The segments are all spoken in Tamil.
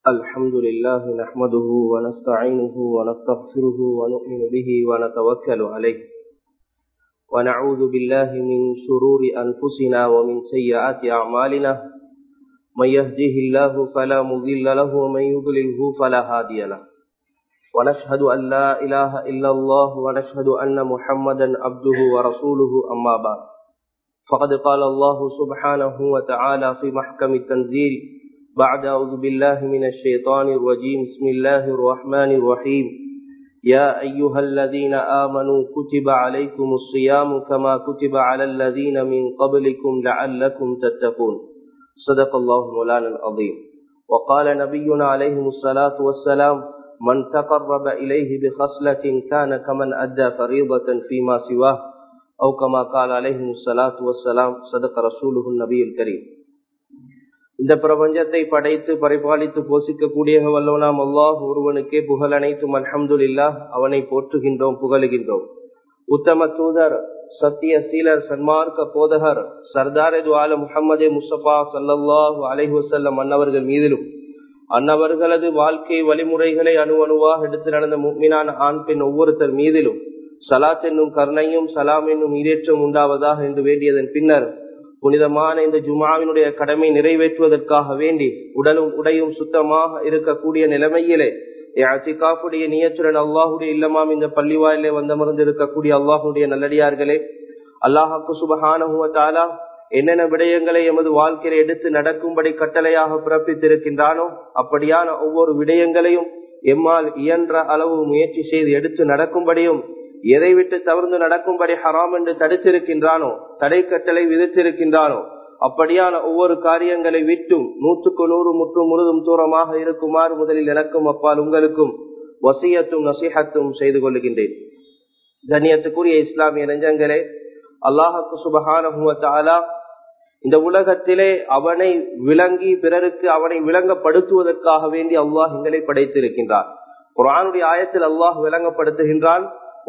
الحمد لله نحمده ونستعينه ونستغفره ونؤمن به ونتوكل عليه ونعوذ بالله من شرور أنفسنا ومن سيئات أعمالنا من يهده الله فلا مضل له ومن يضلله فلا هادي له ونشهد أن لا إله إلا الله ونشهد أن محمدا عبده ورسوله أما بعد فقد قال الله سبحانه وتعالى في محكم التنزيل بعد أعوذ بالله من الشيطان الرجيم بسم الله الرحمن الرحيم يا أيها الذين آمنوا كتب عليكم الصيام كما كتب على الذين من قبلكم لعلكم تتقون صدق الله مولانا العظيم وقال نبينا عليه الصلاة والسلام من تقرب إليه بخصلة كان كمن أدى فريضة فيما سواه أو كما قال عليه الصلاة والسلام صدق رسوله النبي الكريم இந்த பிரபஞ்சத்தை படைத்து பரிபாலித்து போஷிக்கக்கூடிய வல்லவனாம் அல்லாஹ் ஒருவனுக்கே புகழ் அனைத்தும் அல்ஹம்துல்லா அவனை போற்றுகின்றோம் புகழுகின்றோம் உத்தம தூதர் சத்திய சீலர் சன்மார்க்க போதகர் சர்தாரது ஆல முகமது முஸ்தபா சல்லல்லாஹு அலைஹி வசல்லம் அன்னவர்கள் மீதிலும் அன்னவர்களது வாழ்க்கை வழிமுறைகளை அணு அணுவாக எடுத்து நடந்த முக்மினான ஆண் பெண் ஒவ்வொருத்தர் மீதிலும் சலாத் என்னும் கருணையும் சலாம் என்னும் ஈரேற்றம் உண்டாவதாக என்று வேண்டியதன் பின்னர் புனிதமான இந்த ஜுமாவினுடைய கடமை நிறைவேற்றுவதற்காக வேண்டி உடலும் உடையும் சுத்தமாக இருக்கக்கூடிய நிலைமையிலே அச்சிகாப்புடைய நியத்துடன் அல்லாஹுடைய இல்லமாம் இந்த பள்ளிவாயிலே வந்தமர்ந்து இருக்கக்கூடிய அல்லாஹுடைய நல்லடியார்களே அல்லாஹாக்கு சுபஹானஹுவத்தாலா என்னென்ன விடயங்களை எமது வாழ்க்கையில எடுத்து நடக்கும்படி கட்டளையாக பிறப்பித்திருக்கின்றானோ அப்படியான ஒவ்வொரு விடயங்களையும் எம்மால் இயன்ற அளவு முயற்சி செய்து எடுத்து நடக்கும்படியும் எதை விட்டு தவிர்த்து நடக்கும்படி ஹராம் என்று தடுத்திருக்கின்றானோ தடை கட்டளை விதித்திருக்கின்றானோ அப்படியான ஒவ்வொரு காரியங்களை விட்டும் நூற்றுக்கு நூறு முற்றும் முழுதும் தூரமாக இருக்குமாறு முதலில் எனக்கும் அப்பால் உங்களுக்கும் வசியத்தும் நசிஹத்தும் செய்து கொள்கின்றேன் கண்ணியத்துக்குரிய இஸ்லாமிய நெஞ்சங்களே அல்லாஹுக்கு சுபகான இந்த உலகத்திலே அவனை விளங்கி பிறருக்கு அவனை விளங்கப்படுத்துவதற்காக வேண்டி அல்லாஹ் எங்களை படைத்திருக்கின்றான் குரானுடைய ஆயத்தில் அல்லாஹ் விளங்கப்படுத்துகின்றான்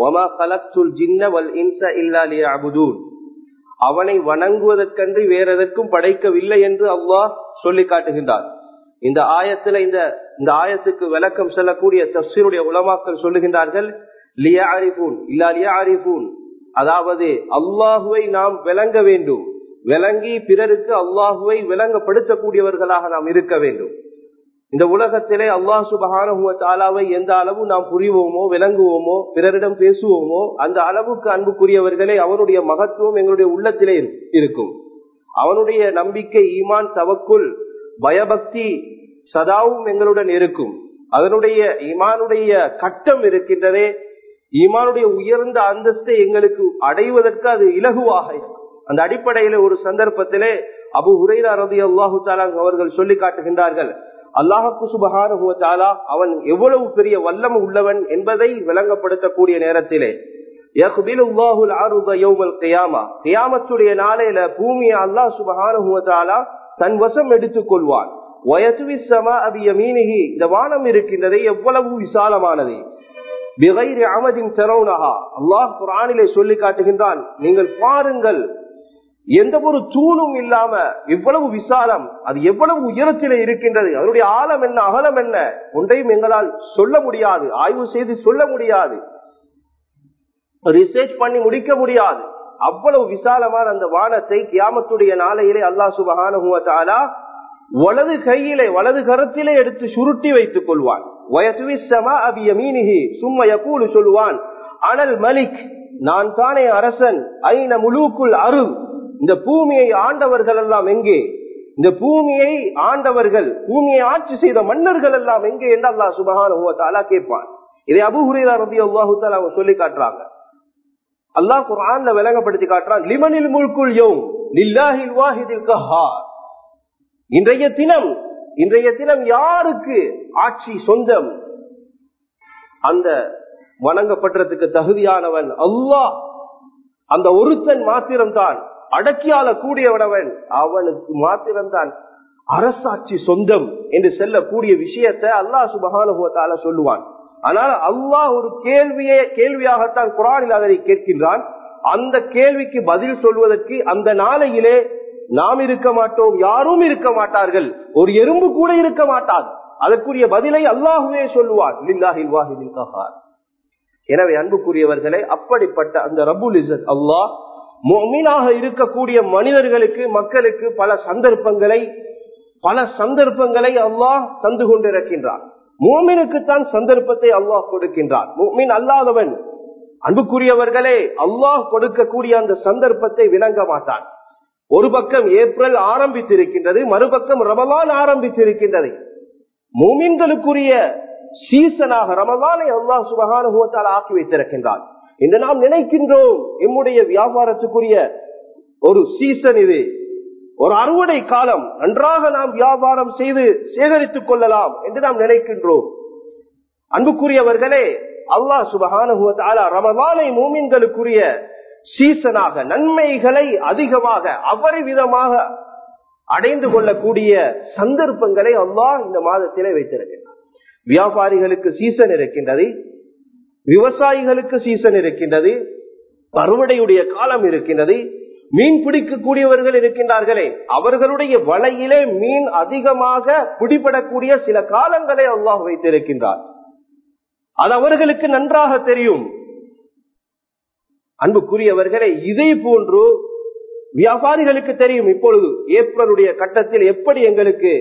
அவனை வணங்குவதற்கன்று வேற எதற்கும் படைக்கவில்லை என்று அல்லாஹ் சொல்லி காட்டுகின்றார் இந்த ஆயத்துல இந்த இந்த ஆயத்துக்கு விளக்கம் செல்லக்கூடிய தப்சீருடைய உலமாக்கள் சொல்லுகின்றார்கள் லியா அரிபூன் இல்லா லியா அரிபூன் அதாவது அல்லாஹுவை நாம் விளங்க வேண்டும் விளங்கி பிறருக்கு அல்லாஹுவை விளங்கப்படுத்தக்கூடியவர்களாக நாம் இருக்க வேண்டும் இந்த உலகத்திலே அல்லாஹ் சுபகானுவத்தாலாவை எந்த அளவு நாம் புரிவோமோ விளங்குவோமோ பிறரிடம் பேசுவோமோ அந்த அளவுக்கு அன்புக்குரியவர்களே அவனுடைய மகத்துவம் எங்களுடைய உள்ளத்திலே இருக்கும் அவனுடைய நம்பிக்கை ஈமான் தவக்குள் பயபக்தி சதாவும் எங்களுடன் இருக்கும் அதனுடைய ஈமானுடைய கட்டம் இருக்கின்றதே ஈமானுடைய உயர்ந்த அந்தஸ்தை எங்களுக்கு அடைவதற்கு அது இலகுவாக அந்த அடிப்படையில ஒரு சந்தர்ப்பத்திலே அபு உரைரா ரதி அல்லாஹு தாலாங் அவர்கள் சொல்லி காட்டுகின்றார்கள் அல்லாஹு சுபகானுவத்தாலா அவன் எவ்வளவு பெரிய வல்லம் உள்ளவன் என்பதை விளங்கப்படுத்தக்கூடிய நேரத்திலே கியாமத்துடைய நாளையில பூமியை அல்லாஹ் சுபகானுவத்தாலா தன் வசம் எடுத்துக் கொள்வான் இந்த வானம் இருக்கின்றதை எவ்வளவு விசாலமானது அமதின் செரவுனகா அல்லாஹ் குரானிலே சொல்லி காட்டுகின்றான் நீங்கள் பாருங்கள் எந்த ஒரு தூணும் இல்லாம இவ்வளவு விசாலம் அது எவ்வளவு உயரத்திலே இருக்கின்றது அதனுடைய ஆழம் என்ன அகலம் என்ன ஒன்றையும் எங்களால் சொல்ல முடியாது ஆய்வு செய்து சொல்ல முடியாது ரிசர்ச் பண்ணி முடிக்க முடியாது அவ்வளவு விசாலமான அந்த வானத்தை கியாமத்துடைய நாளையிலே அல்லா சுபகான வலது கையிலே வலது கரத்திலே எடுத்து சுருட்டி வைத்துக் கொள்வான் சொல்லுவான் அனல் மலிக் நான் தானே அரசன் ஐன முழுக்குள் அரு இந்த பூமியை ஆண்டவர்கள் எல்லாம் எங்கே இந்த பூமியை ஆண்டவர்கள் பூமியை ஆட்சி செய்த மன்னர்கள் எல்லாம் எங்கே என்று அல்லா சுபகான கேட்பான் இதை அபுஹுரா ரபி அல்லாஹு அவங்க சொல்லி காட்டுறாங்க அல்லாஹ் குரான்ல விளங்கப்படுத்தி காட்டுறான் லிமனில் முழுக்குள் யோம் லில்லாஹில் வாஹிதில் கஹார் இன்றைய தினம் இன்றைய தினம் யாருக்கு ஆட்சி சொந்தம் அந்த வணங்கப்படுறதுக்கு தகுதியானவன் அல்லாஹ் அந்த ஒருத்தன் மாத்திரம்தான் அடக்கியால கூடியவனவன் அவனுக்கு மாத்திரம்தான் அரசாட்சி சொந்தம் என்று செல்லக்கூடிய விஷயத்தை அல்லாஹ் சுபகானுபவத்தால சொல்லுவான் ஆனால் அல்லாஹ் ஒரு கேள்வியே கேள்வியாகத்தான் குரானில் அதனை கேட்கின்றான் அந்த கேள்விக்கு பதில் சொல்வதற்கு அந்த நாளையிலே நாம் இருக்க மாட்டோம் யாரும் இருக்க மாட்டார்கள் ஒரு எறும்பு கூட இருக்க மாட்டாது அதற்குரிய பதிலை அல்லாஹுவே சொல்லுவான் லில்லாஹில் வாஹிதில் கஹார் எனவே அன்புக்குரியவர்களே அப்படிப்பட்ட அந்த ரபுல் இசத் அல்லாஹ் மொமீனாக இருக்கக்கூடிய மனிதர்களுக்கு மக்களுக்கு பல சந்தர்ப்பங்களை பல சந்தர்ப்பங்களை அல்லாஹ் தந்து கொண்டிருக்கின்றான் மோமினுக்குத்தான் சந்தர்ப்பத்தை அல்லாஹ் கொடுக்கின்றான் மோமின் அல்லாதவன் அன்புக்குரியவர்களே அல்லாஹ் கொடுக்கக்கூடிய அந்த சந்தர்ப்பத்தை விளங்க மாட்டான் ஒரு பக்கம் ஏப்ரல் ஆரம்பித்திருக்கின்றது மறுபக்கம் ரமலான் ஆரம்பித்திருக்கின்றது மூமின்களுக்குரிய சீசனாக ரமலானை அல்லாஹ் சுபகானுபவத்தால் ஆக்கி வைத்திருக்கின்றான் இந்த நாம் நினைக்கின்றோம் எம்முடைய வியாபாரத்துக்குரிய ஒரு சீசன் இது ஒரு அறுவடை காலம் நன்றாக நாம் வியாபாரம் செய்து சேகரித்துக் கொள்ளலாம் என்று நாம் நினைக்கின்றோம் அன்புக்குரியவர்களே அல்லாஹ் சுபகானுபவத்தால ரமலானை மூமின்களுக்குரிய சீசனாக நன்மைகளை அதிகமாக அபரிவிதமாக அடைந்து கொள்ளக்கூடிய சந்தர்ப்பங்களை அல்லாஹ் இந்த மாதத்திலே வைத்திருக்கின்றார் வியாபாரிகளுக்கு சீசன் இருக்கின்றது விவசாயிகளுக்கு சீசன் இருக்கின்றது அறுவடையுடைய காலம் இருக்கின்றது மீன் பிடிக்கக்கூடியவர்கள் இருக்கின்றார்களே அவர்களுடைய வலையிலே மீன் அதிகமாக பிடிபடக்கூடிய சில காலங்களை அல்லாஹ் வைத்திருக்கின்றார் அது அவர்களுக்கு நன்றாக தெரியும் அன்புக்குரியவர்களே இதே போன்று வியாபாரிகளுக்கு தெரியும் இப்பொழுது ஏப்ரலுடைய கட்டத்தில் எப்படி எங்களுக்கு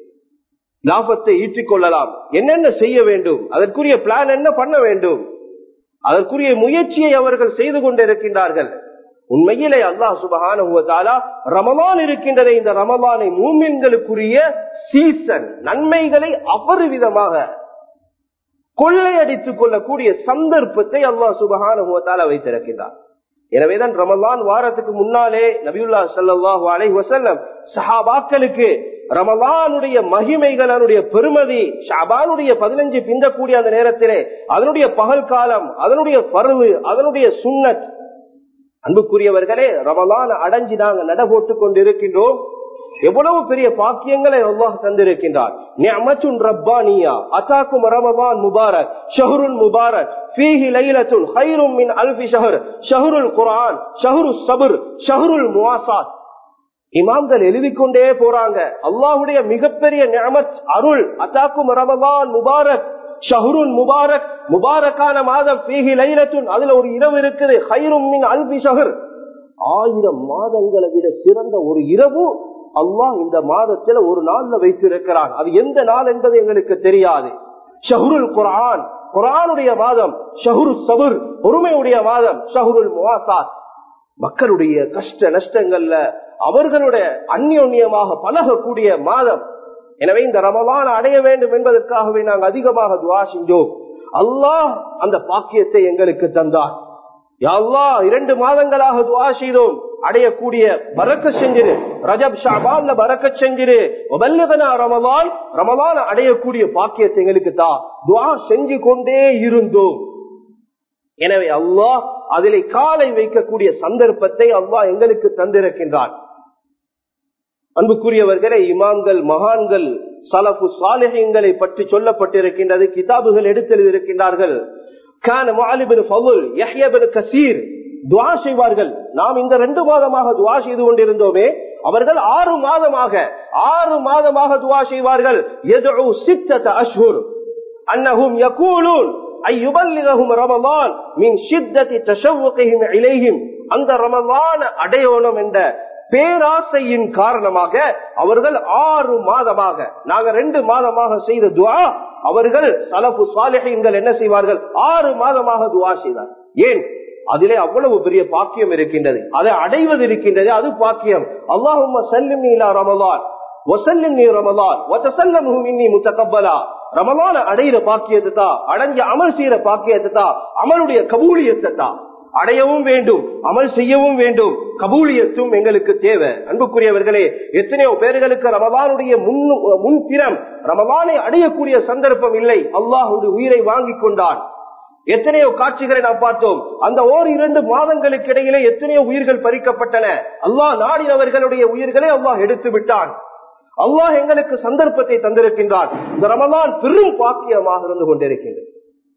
லாபத்தை ஈட்டிக் கொள்ளலாம் என்னென்ன செய்ய வேண்டும் அதற்குரிய பிளான் என்ன பண்ண வேண்டும் அதற்குரிய முயற்சியை அவர்கள் செய்து கொண்டிருக்கின்றார்கள் உண்மையிலே அல்லாஹ் சுபகான ரமலான் இருக்கின்றதை இந்த ரமலானை மூமின்களுக்குரிய சீசன் நன்மைகளை அபரிவிதமாக கொள்ளையடித்துக் கொள்ளக்கூடிய சந்தர்ப்பத்தை அல்லாஹ் சுபகான வைத்திருக்கின்றார் எனவேதான் ரமலான் வாரத்துக்கு முன்னாலே நபியுல்லா சல்லாஹூ அலை வசல்லம் சஹாபாக்களுக்கு ரமலானுடைய மகிமைகள் அதனுடைய பெருமதி ஷாபானுடைய பதினஞ்சு பிந்தக்கூடிய அந்த நேரத்திலே அதனுடைய பகல் காலம் அதனுடைய பருவு அதனுடைய சுண்ணத் அன்புக்குரியவர்களே ரமலான் அடைஞ்சி நாங்க நட போட்டுக் கொண்டிருக்கின்றோம் எவ்வளவு பெரிய பாக்கியங்களை அல்லாஹ் தந்திருக்கின்றார் நிஅமத்துன் ரப்பானியா அதாக்கும் ரமதான் முபாரக் ஷஹருல் முபாரக் ஃபீஹி லைலத்துன் ஹைரும் மின் அல்ஃபி ஷஹர் ஷஹருல் குர்ஆன் ஷஹரு சபர் ஷஹருல் முவாசாத் இமாம்கள் எழுதிக்கொண்டே போறாங்க அல்லாஹுடைய மிகப்பெரிய நியமத் அருள் அத்தாக்கும் ரமதான் முபாரக் ஷஹருன் முபாரக் முபாரக்கான மாதம் ஃபீஹி லைலத்துன் அதுல ஒரு இரவு இருக்குது ஹைரும் மின் அல்ஃபி ஷஹர் ஆயிரம் மாதங்களை விட சிறந்த ஒரு இரவு அல்லாஹ் இந்த மாதத்துல ஒரு நாள்ல வைத்திருக்கிறான் அது எந்த நாள் என்பது எங்களுக்கு தெரியாது ஷஹுருல் குரான் குரானுடைய மாதம் ஷஹுரு சபுர் பொறுமையுடைய மாதம் ஷஹுருல் முவாசாத் மக்களுடைய கஷ்ட நஷ்டங்கள்ல அவர்களுடைய அந்யோன்யமாக பழகக்கூடிய மாதம் எனவே இந்த ரமலான் அடைய வேண்டும் என்பதற்காகவே நாங்கள் அதிகமாக துவா செஞ்சோம் அல்லாஹ் அந்த பாக்கியத்தை எங்களுக்கு தந்தார் யாழ்லா இரண்டு மாதங்களாக துவா செய்தோம் அடையக்கூடிய பறக்க செஞ்சிரு ரஜப் ஷாபான்ல பறக்க செஞ்சிரு உபல்லகனா ரமலான் ரமலான் அடையக்கூடிய பாக்கியத்தை எங்களுக்கு தா துவா செஞ்சு கொண்டே இருந்தோம் எனவே அல்லாஹ் அதிலே காலை வைக்கக்கூடிய சந்தர்ப்பத்தை அல்லாஹ் எங்களுக்கு தந்திருக்கின்றான் அன்புக்குரியவர்களே இமாம்கள் மகான்கள் சலப்பு சாலிகங்களை பற்றி சொல்லப்பட்டிருக்கின்றது கிதாபுகள் எடுத்தெழுதிருக்கின்றார்கள் துவா செய்வார்கள் நாம் இந்த ரெண்டு மாதமாக துவா செய்து கொண்டிருந்தோமே அவர்கள் ஆறு மாதமாக ஆறு மாதமாக துவா செய்வார்கள் அன்னஹும் யகூலூன் ஐயுபல்லிகஹும் ரமலான் மின் ஷித்தத்தி தஷவ்வுகிஹிம் இலைஹிம் அந்த ரமலான் அடையோணம் என்ற பேராசையின் காரணமாக அவர்கள் ஆறு மாதமாக நாங்க ரெண்டு மாதமாக செய்த துவா அவர்கள் சலப்பு சாலிகள் என்ன செய்வார்கள் ஆறு மாதமாக துவா செய்தார் ஏன் அதிலே அவ்வளவு பெரிய பாக்கியம் இருக்கின்றது அதை அடைவது இருக்கின்றது அது பாக்கியம் அல்லாஹும் செல்லும் நீலா ரமலான் ஒசல்லும் நீ ரமலான் ஒத்தசல்லம் இன்னி முத்தகப்பலா ரமலான அடையிற பாக்கியத்தை தான் அடைஞ்ச அமல் செய்யற பாக்கியத்தை தான் அமலுடைய கபூலியத்தை தான் அடையவும் வேண்டும் அமல் செய்யவும் வேண்டும் கபூலியத்தும் எங்களுக்கு தேவை அன்புக்குரியவர்களே எத்தனையோ பேர்களுக்கு ரமலானுடைய முன் முன்பிறம் ரமலானை அடையக்கூடிய சந்தர்ப்பம் இல்லை அல்லாஹுடைய உயிரை வாங்கி கொண்டான் எத்தனையோ காட்சிகளை நாம் பார்த்தோம் அந்த ஓர் இரண்டு மாதங்களுக்கு இடையிலே எத்தனையோ உயிர்கள் பறிக்கப்பட்டன அல்லாஹ் நாடினவர்களுடைய உயிர்களை அல்லாஹ் எடுத்து விட்டான் அல்லாஹ் எங்களுக்கு சந்தர்ப்பத்தை தந்திருக்கின்றான் இந்த ரமலான் பெரும் பாக்கியமாக இருந்து கொண்டிருக்கின்றது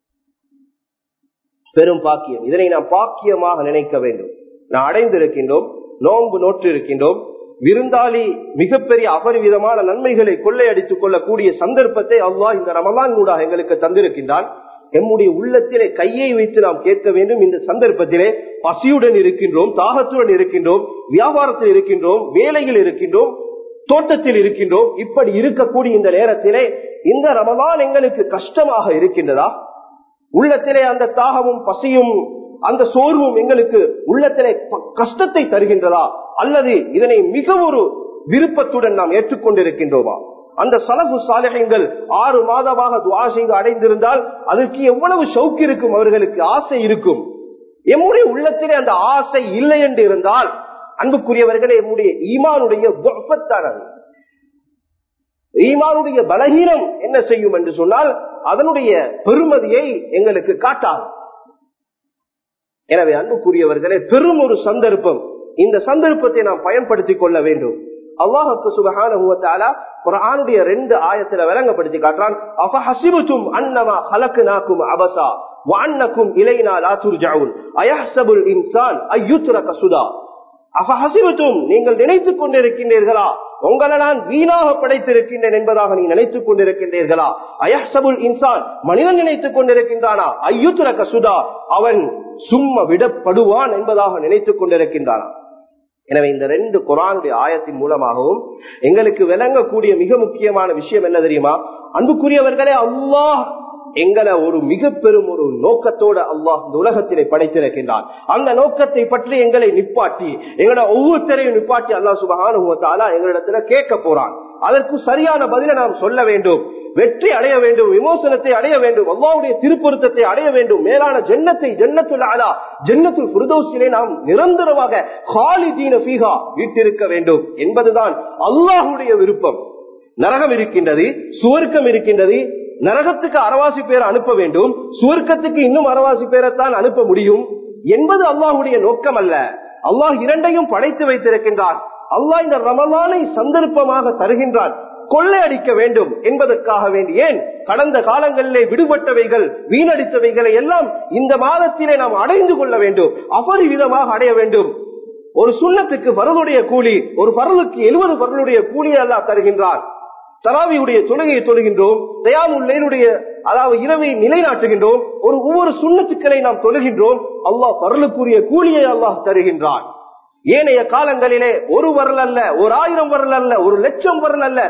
பெரும் பாக்கியம் இதனை நாம் பாக்கியமாக நினைக்க வேண்டும் நான் அடைந்திருக்கின்றோம் நோன்பு நோற்று இருக்கின்றோம் விருந்தாளி மிகப்பெரிய அபரிவிதமான நன்மைகளை கொள்ளையடித்துக் கொள்ளக்கூடிய சந்தர்ப்பத்தை அல்லாஹ் இந்த ரமலான் கூட எங்களுக்கு தந்திருக்கின்றான் எம்முடைய உள்ளத்திலே கையை வைத்து நாம் கேட்க வேண்டும் இந்த சந்தர்ப்பத்திலே பசியுடன் இருக்கின்றோம் தாகத்துடன் இருக்கின்றோம் வியாபாரத்தில் இருக்கின்றோம் வேலையில் இருக்கின்றோம் தோட்டத்தில் இருக்கின்றோம் இப்படி இருக்கக்கூடிய இந்த நேரத்திலே இந்த ரமலான் எங்களுக்கு கஷ்டமாக இருக்கின்றதா உள்ளத்திலே அந்த தாகமும் பசியும் அந்த சோர்வும் எங்களுக்கு உள்ளத்திலே கஷ்டத்தை தருகின்றதா அல்லது இதனை மிக ஒரு விருப்பத்துடன் நாம் ஏற்றுக்கொண்டிருக்கின்றோமா அந்த சலபு சாலைகள் ஆறு மாதமாக துவா செய்து அடைந்திருந்தால் அதற்கு எவ்வளவு சௌக்கு இருக்கும் அவர்களுக்கு ஆசை இருக்கும் எம்முடைய உள்ளத்திலே அந்த ஆசை இல்லை என்று இருந்தால் அன்புக்குரியவர்களே எம்முடைய ஈமானுடைய துவப்பத்தானது ஈமானுடைய பலகீனம் என்ன செய்யும் என்று சொன்னால் அதனுடைய பெருமதியை எங்களுக்கு காட்டாது எனவே அன்புக்குரியவர்களே பெரும் ஒரு சந்தர்ப்பம் இந்த சந்தர்ப்பத்தை நாம் பயன்படுத்திக் கொள்ள வேண்டும் அல்லாஹுக்கு சுபகான குரானுடைய ரெண்டு ஆயத்துல விளங்கப்படுத்தி காட்டுறான் அஃப ஹசிபுத்தும் அன்னமா ஹலக்கு நாக்கும் அபசா வான்னக்கும் இலைனா லாத்துர் ஜவுன் அயஹசபுல் இன்சான் ஐயுத்ரக சுதா அஃப ஹசிபுத்தும் நீங்கள் நினைத்துக் கொண்டிருக்கின்றீர்களா உங்களை நான் வீணாக படைத்திருக்கின்றேன் என்பதாக நீ நினைத்துக் கொண்டிருக்கின்றீர்களா அயஹசபுல் இன்சான் மனிதன் நினைத்துக் கொண்டிருக்கின்றானா ஐயுத்ரக சுதா அவன் சும்மா விடப்படுவான் என்பதாக நினைத்துக் கொண்டிருக்கின்றானா எனவே இந்த ரெண்டு குரானுடைய ஆயத்தின் மூலமாகவும் எங்களுக்கு விளங்கக்கூடிய மிக முக்கியமான விஷயம் என்ன தெரியுமா அன்புக்குரியவர்களே அல்லாஹ் எங்களை ஒரு மிக பெரும் ஒரு நோக்கத்தோடு அல்லாஹ் இந்த உலகத்திலே படைத்திருக்கின்றான் அந்த நோக்கத்தை பற்றி எங்களை நிப்பாட்டி எங்களோட ஒவ்வொருத்தரையும் நிப்பாட்டி அல்லாஹ் சுபகானுவத்தாலா எங்களிடத்துல கேட்க போறான் அதற்கு சரியான பதிலை நாம் சொல்ல வேண்டும் வெற்றி அடைய வேண்டும் விமோசனத்தை அடைய வேண்டும் அல்லாவுடைய திருப்பொருத்தத்தை அடைய வேண்டும் மேலான ஜென்னத்தை ஜன்னத்துல் அலா ஜன்னத்துல் புரதோசிலே நாம் நிரந்தரமாக ஹாலிதீன பீகா வீட்டிருக்க வேண்டும் என்பதுதான் அல்லாஹுடைய விருப்பம் நரகம் இருக்கின்றது சுவர்க்கம் இருக்கின்றது நரகத்துக்கு அரவாசி பேரை அனுப்ப வேண்டும் சுவர்க்கத்துக்கு இன்னும் அரவாசி பேரைத்தான் அனுப்ப முடியும் என்பது அல்லாஹுடைய நோக்கம் அல்ல அல்லாஹ் இரண்டையும் படைத்து வைத்திருக்கின்றான் அல்லாஹ் இந்த ரமலானை சந்தர்ப்பமாக தருகின்றான் கொள்ளையடிக்க வேண்டும் என்பதற்காக வேண்டி ஏன் கடந்த காலங்களிலே விடுபட்டவைகள் வீணடித்தவைகளை எல்லாம் இந்த மாதத்திலே நாம் அடைந்து கொள்ள வேண்டும் அபரிவிதமாக அடைய வேண்டும் ஒரு சுண்ணத்துக்கு பரலுடைய கூலி ஒரு பரலுக்கு எழுபது பரலுடைய கூலியை அல்லா தருகின்றான் தராவியுடைய தொழுகையை தொழுகின்றோம் தயாமுல்லையினுடைய அதாவது இரவை நிலைநாட்டுகின்றோம் ஒரு ஒவ்வொரு சுண்ணத்துக்களை நாம் தொழுகின்றோம் அல்லாஹ் பரலுக்குரிய கூலியை அல்லாஹ் தருகின்றான் ஏனைய காலங்களிலே ஒரு வரல் அல்ல ஒரு ஆயிரம் வரல் அல்ல ஒரு லட்சம் வரல் அல்ல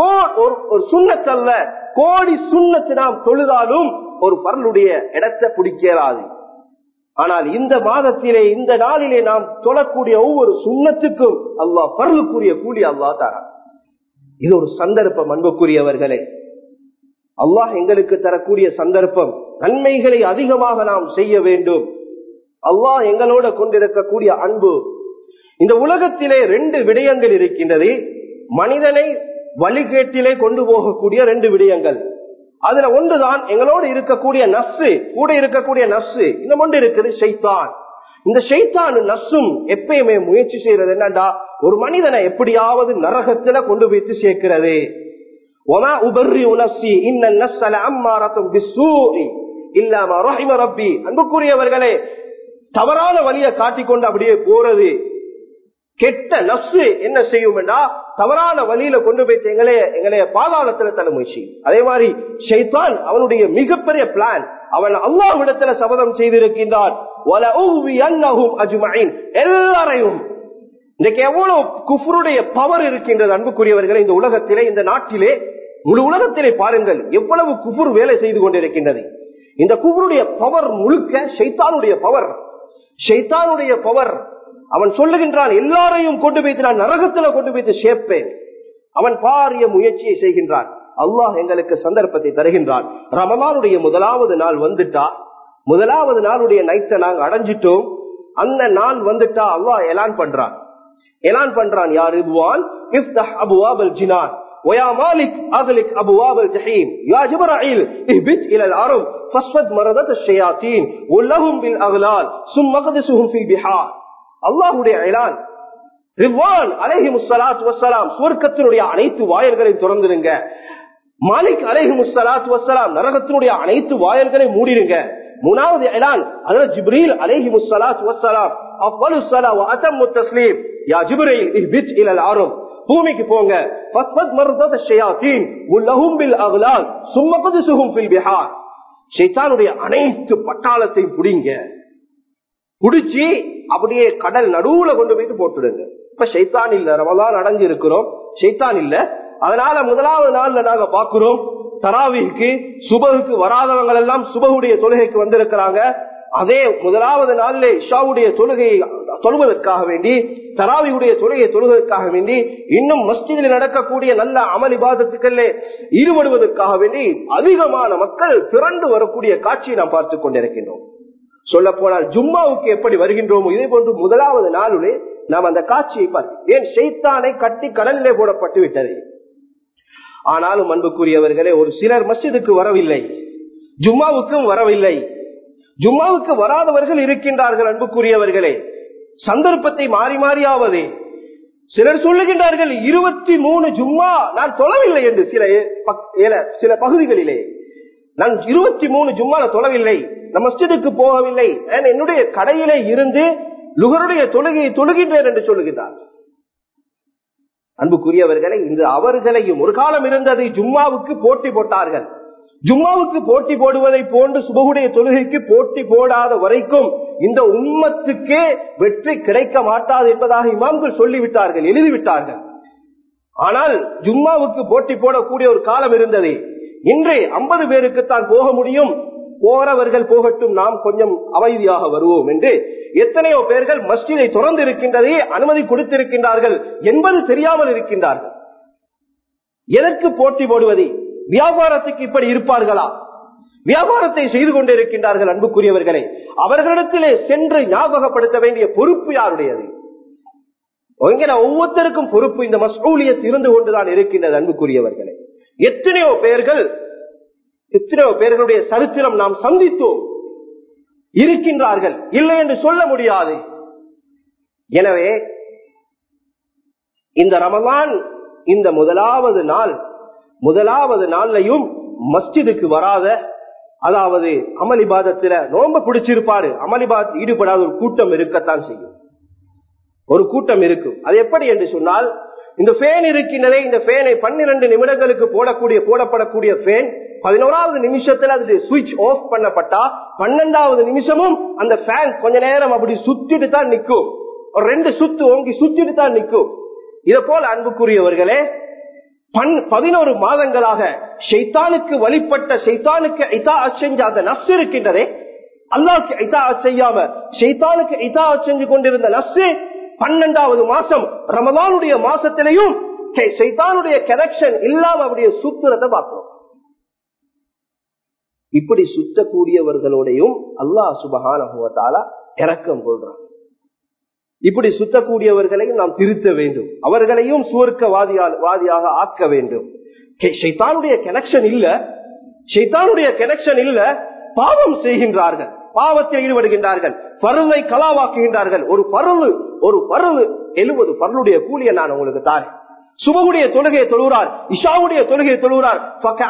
ஒரு சுண்ணத் அல்ல கோடி சுண்ணத்து நாம் தொழுதாலும் ஒரு பரலுடைய இடத்தை பிடிக்கிறாது ஆனால் இந்த மாதத்திலே இந்த நாளிலே நாம் தொழக்கூடிய ஒவ்வொரு சுண்ணத்துக்கும் அல்லாஹ் பரலுக்குரிய கூலி அல்லாஹ் தரான் இது ஒரு சந்தர்ப்பம் அன்புக்குரியவர்களே அல்லாஹ் எங்களுக்கு தரக்கூடிய சந்தர்ப்பம் நன்மைகளை அதிகமாக நாம் செய்ய வேண்டும் அல்லாஹ் எங்களோட கொண்டிருக்கக்கூடிய அன்பு இந்த உலகத்திலே ரெண்டு விடயங்கள் இருக்கின்றது மனிதனை வழிகேட்டிலே கொண்டு போகக்கூடிய ரெண்டு விடயங்கள் அதுல ஒன்றுதான் எங்களோடு இருக்கக்கூடிய நஸ்ஸு கூட இருக்கக்கூடிய நஸ்ஸு இன்னும் ஒன்று இருக்குது ஷைத்தான் இந்த ஷைத்தானு நஸ்ஸும் எப்பயுமே முயற்சி செய்யறது என்னண்டா ஒரு மனிதனை எப்படியாவது நரகத்துல கொண்டு போய்த்து சேர்க்கிறது அன்புக்குரியவர்களே தவறான வழியை காட்டிக்கொண்டு அப்படியே போறது கெட்ட நசு என்ன செய்யும்னா தவறான வழியில கொண்டு போய் எங்களைய எங்களைய பாதாளத்துல தர முயற்சி அதே மாதிரி ஷைத்தான் அவனுடைய மிகப்பெரிய பிளான் அவன் அல்லாஹ்விடத்துல சபதம் செய்திருக்கின்றான் எல்லாரையும் இன்னைக்கு எவ்வளவு குஃபருடைய பவர் இருக்கின்றது அன்புக்குரியவர்களை இந்த உலகத்திலே இந்த நாட்டிலே முழு உலகத்திலே பாருங்கள் எவ்வளவு குஃபுர் வேலை செய்து கொண்டிருக்கின்றது இந்த குஃபருடைய பவர் முழுக்க ஷைத்தானுடைய பவர் ஷைத்தானுடைய பவர் அவன் சொல்லுகின்றான் எல்லாரையும் கொண்டு வைத்து நான் நரகத்துல கொண்டு வைத்து சேர்ப்பேன் அவன் பாரிய முயற்சியை செய்கின்றான் அல்லாஹ் எங்களுக்கு சந்தர்ப்பத்தை தருகின்றான் ரமலானுடைய முதலாவது நாள் வந்துட்டா முதலாவது நாளுடைய நைட்டை நாங்க அடைஞ்சிட்டோம் அந்த நாள் வந்துட்டா அல்லாஹ் எலான் பண்றான் எலான் பண்றான் யார் இதுவான் இஃப்தஹ் அபுவாபல் ஜினான் ويا مالك أغلق أبواب الجحيم يا جبرائيل اهبط إلى الأرض فاسفد مردة الشياطين ولهم بالأغلال ثم اقدسهم في البحار அல்லாஹுடைய ஐலான் ரிவான் அலேஹி முசலாத் வசலாம் சுவர்க்கத்தினுடைய அனைத்து வாயல்களையும் திறந்துருங்க மாலிக் அலேஹி முசலாத் வசலாம் நரகத்தினுடைய அனைத்து வாயல்களை மூடிடுங்க மூணாவது ஐலான் அதுல ஜிப்ரீல் அலேஹி முசலாத் வசலாம் அவ்வளு சலா அத்தம் தஸ்லீம் யா ஜிப்ரீல் இஹ்பித் இலல் அர்த் பூமிக்கு போங்க ஃபஸ்பத் மர்தத் ஷயாத்தீன் உல்லஹும் பில் அக்லால் சும்ம குதுசுஹும் ஃபில் பிஹார் ஷைத்தானுடைய அனைத்து பட்டாளத்தையும் புடிங்க புடிச்சு அப்படியே கடல் நடுவுல கொண்டு போயிட்டு போட்டுடுங்க இப்ப ஷைத்தான் இல்ல ரமலான் அடைஞ்சு இருக்கிறோம் ஷைத்தான் இல்ல அதனால முதலாவது நாள்ல நாங்க பாக்குறோம் தராவிக்கு சுபகுக்கு வராதவங்க எல்லாம் சுபகுடைய தொழுகைக்கு வந்திருக்கிறாங்க அதே முதலாவது நாள்ல இஷாவுடைய தொழுகையை தொழுவதற்காக வேண்டி தராவியுடைய தொழுகையை தொழுவதற்காக வேண்டி இன்னும் மஸ்ஜிதில் நடக்கக்கூடிய நல்ல அமல் இபாதத்துக்களே ஈடுபடுவதற்காக வேண்டி அதிகமான மக்கள் திரண்டு வரக்கூடிய காட்சியை நாம் பார்த்துக் கொண்டிருக்கின்றோம் சொல்ல போனால் ஜும்மாவுக்கு எப்படி வருகின்றோமோ இதே போன்று முதலாவது நாளுலே நாம் அந்த காட்சியை பார்க்க ஏன் ஷெய்தானை கட்டி கடலிலே போடப்பட்டு விட்டது ஆனாலும் அன்புக்குரியவர்களே ஒரு சிலர் மஸ்ஜிதுக்கு வரவில்லை ஜும்மாவுக்கும் வரவில்லை ஜும்மாவுக்கு வராதவர்கள் இருக்கின்றார்கள் அன்புக்குரியவர்களே சந்தர்ப்பத்தை மாறி மாறியாவது சிலர் சொல்லுகின்றார்கள் இருபத்தி மூணு ஜும்மா நான் தொழவில்லை என்று சில சில பகுதிகளிலே நான் இருபத்தி மூணு ஜும்மால தொழவில்லை நான் மஸ்ஜிதுக்கு போகவில்லை நான் என்னுடைய கடையிலே இருந்து லுகருடைய தொழுகையை தொழுகின்றேன் என்று சொல்லுகின்றார் அன்புக்குரியவர்களை இந்த அவர்களையும் ஒரு காலம் இருந்தது ஜும்மாவுக்கு போட்டி போட்டார்கள் ஜும்மாவுக்கு போட்டி போடுவதை போன்று சுபகுடைய தொழுகைக்கு போட்டி போடாத வரைக்கும் இந்த உம்மத்துக்கே வெற்றி கிடைக்க மாட்டாது என்பதாக இமாம்கள் சொல்லிவிட்டார்கள் எழுதிவிட்டார்கள் ஆனால் ஜும்மாவுக்கு போட்டி போடக்கூடிய ஒரு காலம் இருந்தது இன்று ஐம்பது பேருக்குத்தான் போக முடியும் போறவர்கள் போகட்டும் நாம் கொஞ்சம் அமைதியாக வருவோம் என்று எத்தனையோ பேர்கள் மஸ்ஜிதை தொடர்ந்து இருக்கின்றதே அனுமதி கொடுத்திருக்கின்றார்கள் என்பது தெரியாமல் இருக்கின்றார்கள் எதற்கு போட்டி போடுவது வியாபாரத்துக்கு இப்படி இருப்பார்களா வியாபாரத்தை செய்து கொண்டிருக்கின்றார்கள் அன்புக்குரியவர்களே அவர்களிடத்திலே சென்று ஞாபகப்படுத்த வேண்டிய பொறுப்பு யாருடையது ஒவ்வொருத்தருக்கும் பொறுப்பு இந்த மசூலியத் இருந்து கொண்டுதான் இருக்கின்றது அன்புக்குரியவர்களே எத்தனையோ பேர்கள் எத்தனையோ பேர்களுடைய சரித்திரம் நாம் சந்தித்தோம் இருக்கின்றார்கள் இல்லை என்று சொல்ல முடியாது எனவே இந்த ரமலான் இந்த முதலாவது நாள் முதலாவது நாள்லையும் மஸ்ஜிதுக்கு வராத அதாவது அமளிபாதத்துல நோம்ப பிடிச்சிருப்பாரு அமளிபாத் ஈடுபடாத ஒரு கூட்டம் இருக்கத்தான் செய்யும் ஒரு கூட்டம் இருக்கும் அது எப்படி என்று சொன்னால் இந்த ஃபேன் இருக்கின்றதே இந்த ஃபேனை பன்னிரண்டு நிமிடங்களுக்கு போடக்கூடிய போடப்படக்கூடிய ஃபேன் பதினோராவது நிமிஷத்துல அது சுவிட்ச் ஆஃப் பண்ணப்பட்டா பன்னெண்டாவது நிமிஷமும் அந்த ஃபேன் கொஞ்ச நேரம் அப்படி சுத்திட்டு தான் நிற்கும் ஒரு ரெண்டு சுத்து ஓங்கி சுத்திட்டு தான் நிற்கும் இதை போல அன்புக்குரியவர்களே பதினோரு மாதங்களாக ஷைத்தானுக்கு வழிபட்ட ஷைத்தானுக்கு ஐதா செஞ்ச அந்த நப்சு இருக்கின்றதே அல்லாவுக்கு ஐதா செய்யாம ஷைத்தானுக்கு ஐதா செஞ்சு கொண்டிருந்த நப்சு பன்னெண்டாவது மாசம் ரமதானுடைய மாசத்திலையும் சைத்தானுடைய கனெக்ஷன் இல்லாம அப்படியே சுத்துறத பார்க்கிறோம் இப்படி சுத்தக்கூடியவர்களோடையும் அல்லாஹ் சுபகான இறக்கம் கொள்றான் இப்படி சுத்தக்கூடியவர்களையும் நாம் திருத்த வேண்டும் அவர்களையும் சுவர்க்கவாதியால் வாதியாக ஆக்க வேண்டும் ஷைத்தானுடைய கனெக்ஷன் இல்ல ஷைத்தானுடைய கனெக்ஷன் இல்ல பாவம் செய்கின்றார்கள் பாவத்தில் ஈடுபடுகின்றார்கள் பருவை கலாவாக்குகின்றார்கள் ஒரு பருவு ஒரு பருவு எழுபது பருளுடைய கூலியை நான் உங்களுக்கு தாரேன் சுபகுடைய தொழுகையை தொழுகிறார் இஷாவுடைய தொழுகையை தொழுகிறார்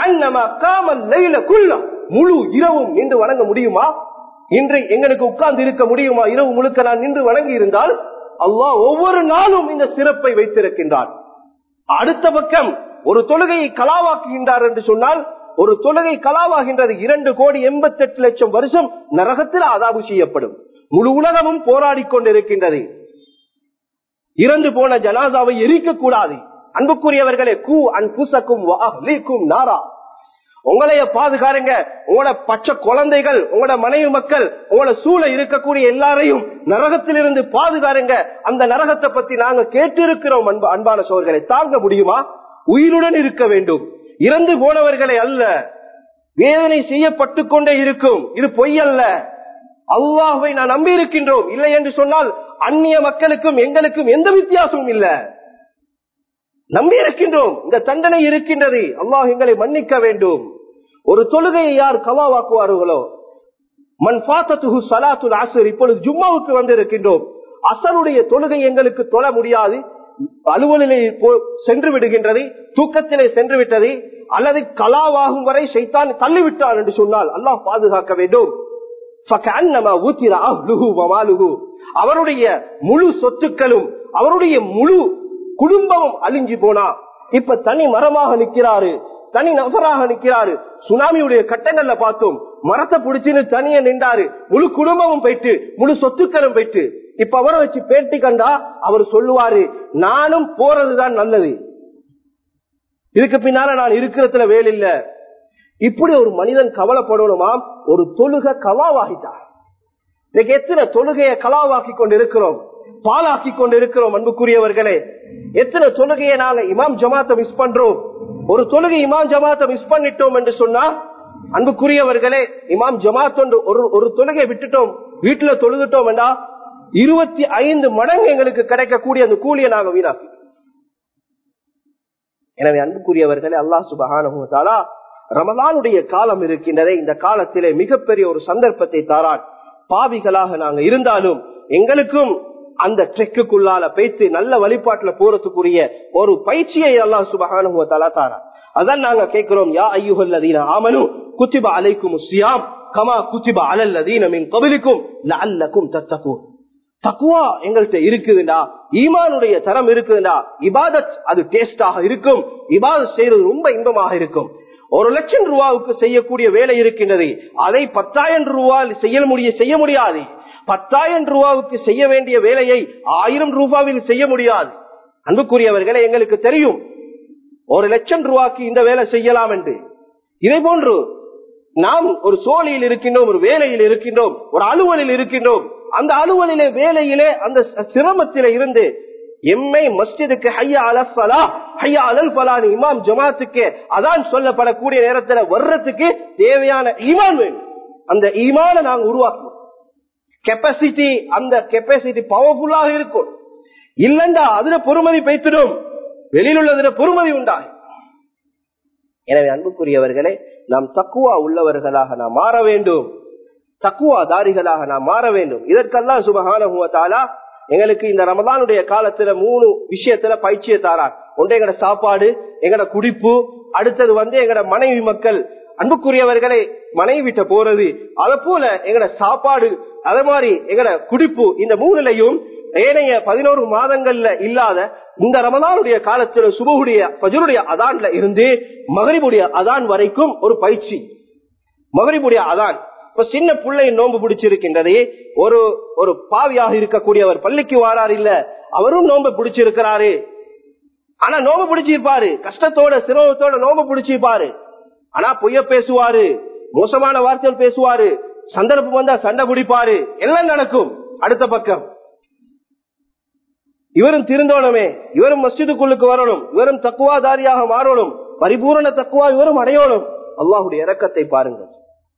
முழு இரவும் நின்று வணங்க முடியுமா இன்று எங்களுக்கு உட்கார்ந்து இருக்க முடியுமா இரவு முழுக்க நான் நின்று வணங்கி இருந்தால் அல்லாஹ் ஒவ்வொரு நாளும் இந்த சிறப்பை வைத்திருக்கின்றான் அடுத்த பக்கம் ஒரு தொழுகையை கலாவாக்குகின்றார் என்று சொன்னால் ஒரு தொழுகை கலாவாகின்றது இரண்டு கோடி எண்பத்தி எட்டு லட்சம் வருஷம் நரகத்தில் அதாபு செய்யப்படும் முழு உலகமும் போராடி கொண்டிருக்கின்றது இறந்து போன ஜனாசாவை எரிக்க கூடாது அன்புக்குரியவர்களே கூ அன்புசக்கும் நாரா உங்களைய பாதுகாருங்க உங்களோட பச்சை குழந்தைகள் உங்களோட மனைவி மக்கள் உங்களோட சூழ இருக்கக்கூடிய எல்லாரையும் நரகத்திலிருந்து பாதுகாருங்க அந்த நரகத்தை பத்தி நாங்க கேட்டிருக்கிறோம் அன்பு அன்பான சோழர்களை தாங்க முடியுமா உயிருடன் இருக்க வேண்டும் இறந்து போனவர்களை அல்ல வேதனை செய்யப்பட்டு கொண்டே இருக்கும் இது பொய் அல்ல அல்லாஹை நான் நம்பி இருக்கின்றோம் இல்லை என்று சொன்னால் அந்நிய மக்களுக்கும் எங்களுக்கும் எந்த வித்தியாசமும் இல்லை நம்பி இருக்கின்றோம் இந்த தண்டனை இருக்கின்றது அல்லாஹ் எங்களை மன்னிக்க வேண்டும் ஒரு தொழுகையை யார் கலாவாக்குவார்களோ மண் பாத்தத்துகு சலாத்து ஆசர் இப்பொழுது ஜும்மாவுக்கு வந்து இருக்கின்றோம் அசருடைய தொழுகை எங்களுக்கு தொழ முடியாது அலுவலிலே சென்று விடுகின்றது தூக்கத்திலே சென்று விட்டது அல்லது கலாவாகும் வரை சைத்தான் தள்ளிவிட்டான் என்று சொன்னால் அல்லாஹ் பாதுகாக்க வேண்டும் அவருடைய முழு சொத்துக்களும் அவருடைய முழு குடும்பமும் அழிஞ்சு போனா இப்ப தனி மரமாக நிக்கிறாரு தனி நபராக நிக்கிறாரு சுனாமியுடைய கட்டங்கள்ல பார்த்தோம் மரத்தை பிடிச்சின்னு தனியா நின்றாரு முழு குடும்பமும் போயிட்டு முழு சொத்துக்களும் போயிட்டு இப்ப அவரை வச்சு பேட்டி கண்டா அவர் சொல்லுவாரு நானும் போறதுதான் நல்லது இதுக்கு பின்னால நான் இருக்கிறதுல வேலில்ல இப்படி ஒரு மனிதன் கவலைப்படணுமா ஒரு தொழுக கவாவாகிட்டார் இன்னைக்கு எத்தனை தொழுகையை கலாவாக்கி கொண்டு இருக்கிறோம் பாலாக்கி கொண்டு இருக்கிறோம் அன்புக்குரியவர்களே எத்தனை தொழுகையை நாங்க இமாம் ஜமாத்தை மிஸ் பண்றோம் ஒரு தொழுகை இமாம் ஜமாத்தை மிஸ் பண்ணிட்டோம் என்று சொன்னா அன்புக்குரியவர்களே இமாம் ஜமாத் ஒன்று ஒரு ஒரு தொழுகை விட்டுட்டோம் வீட்டுல தொழுதுட்டோம் என்றா இருபத்தி ஐந்து மடங்கு எங்களுக்கு கிடைக்கக்கூடிய அந்த கூலியை நாங்க வீணாக்கி எனவே அன்புக்குரியவர்களே அல்லாஹ் சுபஹானா ரமலானுடைய காலம் இருக்கின்றதே இந்த காலத்திலே மிகப்பெரிய ஒரு சந்தர்ப்பத்தை தாரான் பாவிகளாக நாங்க இருந்தாலும் எங்களுக்கும் அந்த ட்ரெக்குள்ளால பேத்து நல்ல வழிபாட்டுல போறதுக்குரிய ஒரு பயிற்சியை அல்லாஹ் சுபஹானுவத்தாலா தாரான் அதான் நாங்க கேட்கிறோம் யா ஐயுகல்லதீன ஆமனு குத்திப அலைக்கும் சியாம் கமா குத்திப அலல்லதீன மின் கபிலிக்கும் லஅல்லக்கும் தத்தகூன் தக்குவா எங்கள்கிட்ட இருக்குதுண்டா ஈமானுடைய தரம் இருக்குதுண்டா இபாதத் அது டேஸ்டாக இருக்கும் இபாதத் செய்யறது ரொம்ப இன்பமாக இருக்கும் ஒரு லட்சம் ரூபாவுக்கு செய்யக்கூடிய வேலை இருக்கின்றது அதை பத்தாயிரம் ரூபாய் செய்ய முடிய செய்ய முடியாது பத்தாயிரம் ரூபாவுக்கு செய்ய வேண்டிய வேலையை ஆயிரம் ரூபாவில் செய்ய முடியாது அன்புக்குரியவர்களே எங்களுக்கு தெரியும் ஒரு லட்சம் ரூபாய்க்கு இந்த வேலை செய்யலாம் என்று இதே போன்று நாம் ஒரு சோழியில் இருக்கின்றோம் ஒரு வேலையில் இருக்கின்றோம் ஒரு அலுவலில் இருக்கின்றோம் அந்த அலுவலிலே வேலையிலே அந்த சிரமத்தில இருந்து எம்மை மஸ்ஜிதுக்கு ஹையா அலசலா ஹையா அலல் பலான் இமாம் ஜமாத்துக்கு அதான் சொல்லப்படக்கூடிய நேரத்துல வர்றதுக்கு தேவையான ஈமான் வேணும் அந்த ஈமான நாங்க உருவாக்கணும் கெப்பாசிட்டி அந்த கெப்பாசிட்டி பவர்ஃபுல்லாக இருக்கும் இல்லண்டா அதுல பொறுமதி பைத்திடும் வெளியில் உள்ளதுல பொறுமதி உண்டாகும் எனவே அன்புக்குரியவர்களே நாம் தக்குவா உள்ளவர்களாக நாம் மாற வேண்டும் தக்குவா தாரிகளாக நாம் மாற வேண்டும் இதற்கெல்லாம் சுபகான எங்களுக்கு இந்த ரமதானுடைய காலத்துல மூணு விஷயத்துல பயிற்சியை தாரார் ஒன்று எங்கட சாப்பாடு எங்கட குடிப்பு அடுத்தது வந்து எங்கட மனைவி மக்கள் அன்புக்குரியவர்களை மனைவி விட்ட போறது அத போல எங்கட சாப்பாடு அதே மாதிரி எங்கட குடிப்பு இந்த மூணுலையும் ஏனைய பதினோரு மாதங்கள்ல இல்லாத இந்த ரமதானுடைய காலத்துல சுபகுடைய பஜருடைய அதான்ல இருந்து மகரிபுடைய அதான் வரைக்கும் ஒரு பயிற்சி மகரிபுடைய அதான் இப்ப சின்ன பிள்ளை நோன்பு பிடிச்சிருக்கின்றது ஒரு ஒரு பாவியாக இருக்கக்கூடியவர் பள்ளிக்கு வாரார் இல்ல அவரும் நோன்பு பிடிச்சிருக்கிறாரு ஆனா நோம்பு பிடிச்சிருப்பாரு கஷ்டத்தோட சிரமத்தோட நோம்பு பிடிச்சிருப்பாரு ஆனா பொய்ய பேசுவாரு மோசமான வார்த்தைகள் பேசுவாரு சந்தர்ப்பம் வந்தா சண்டை பிடிப்பாரு எல்லாம் நடக்கும் அடுத்த பக்கம் இவரும் திருந்தோணுமே இவரும் மஸ்ஜிதுக்குள்ளுக்கு வரணும் இவரும் தக்குவாதாரியாக மாறணும் பரிபூரண தக்குவா இவரும் அடையணும் அல்லாஹுடைய இறக்கத்தை பாருங்கள்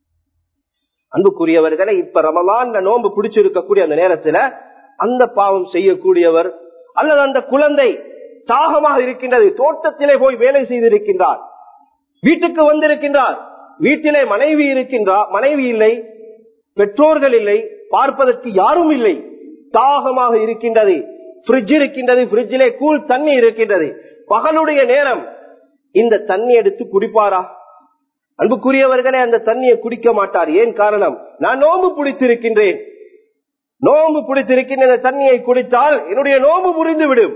அன்புக்குரியவர்களை இப்ப ரமலான்ல நோன்பு பிடிச்சிருக்கக்கூடிய அந்த நேரத்துல அந்த பாவம் செய்யக்கூடியவர் அல்லது அந்த குழந்தை தாகமாக இருக்கின்றது தோட்டத்திலே போய் வேலை செய்திருக்கின்றார் வீட்டுக்கு வந்திருக்கின்றார் வீட்டிலே மனைவி இருக்கின்றார் மனைவி இல்லை பெற்றோர்கள் இல்லை பார்ப்பதற்கு யாரும் இல்லை தாகமாக இருக்கின்றது பிரிட்ஜ் இருக்கின்றது பிரிட்ஜிலே கூழ் தண்ணி இருக்கின்றது பகலுடைய நேரம் இந்த தண்ணி எடுத்து குடிப்பாரா அன்புக்குரியவர்களே அந்த தண்ணியை குடிக்க மாட்டார் ஏன் காரணம் நான் நோம்பு பிடித்திருக்கின்றேன் நோம்பு பிடித்திருக்கின்ற இந்த தண்ணியை குடித்தால் என்னுடைய நோம்பு முறிந்து விடும்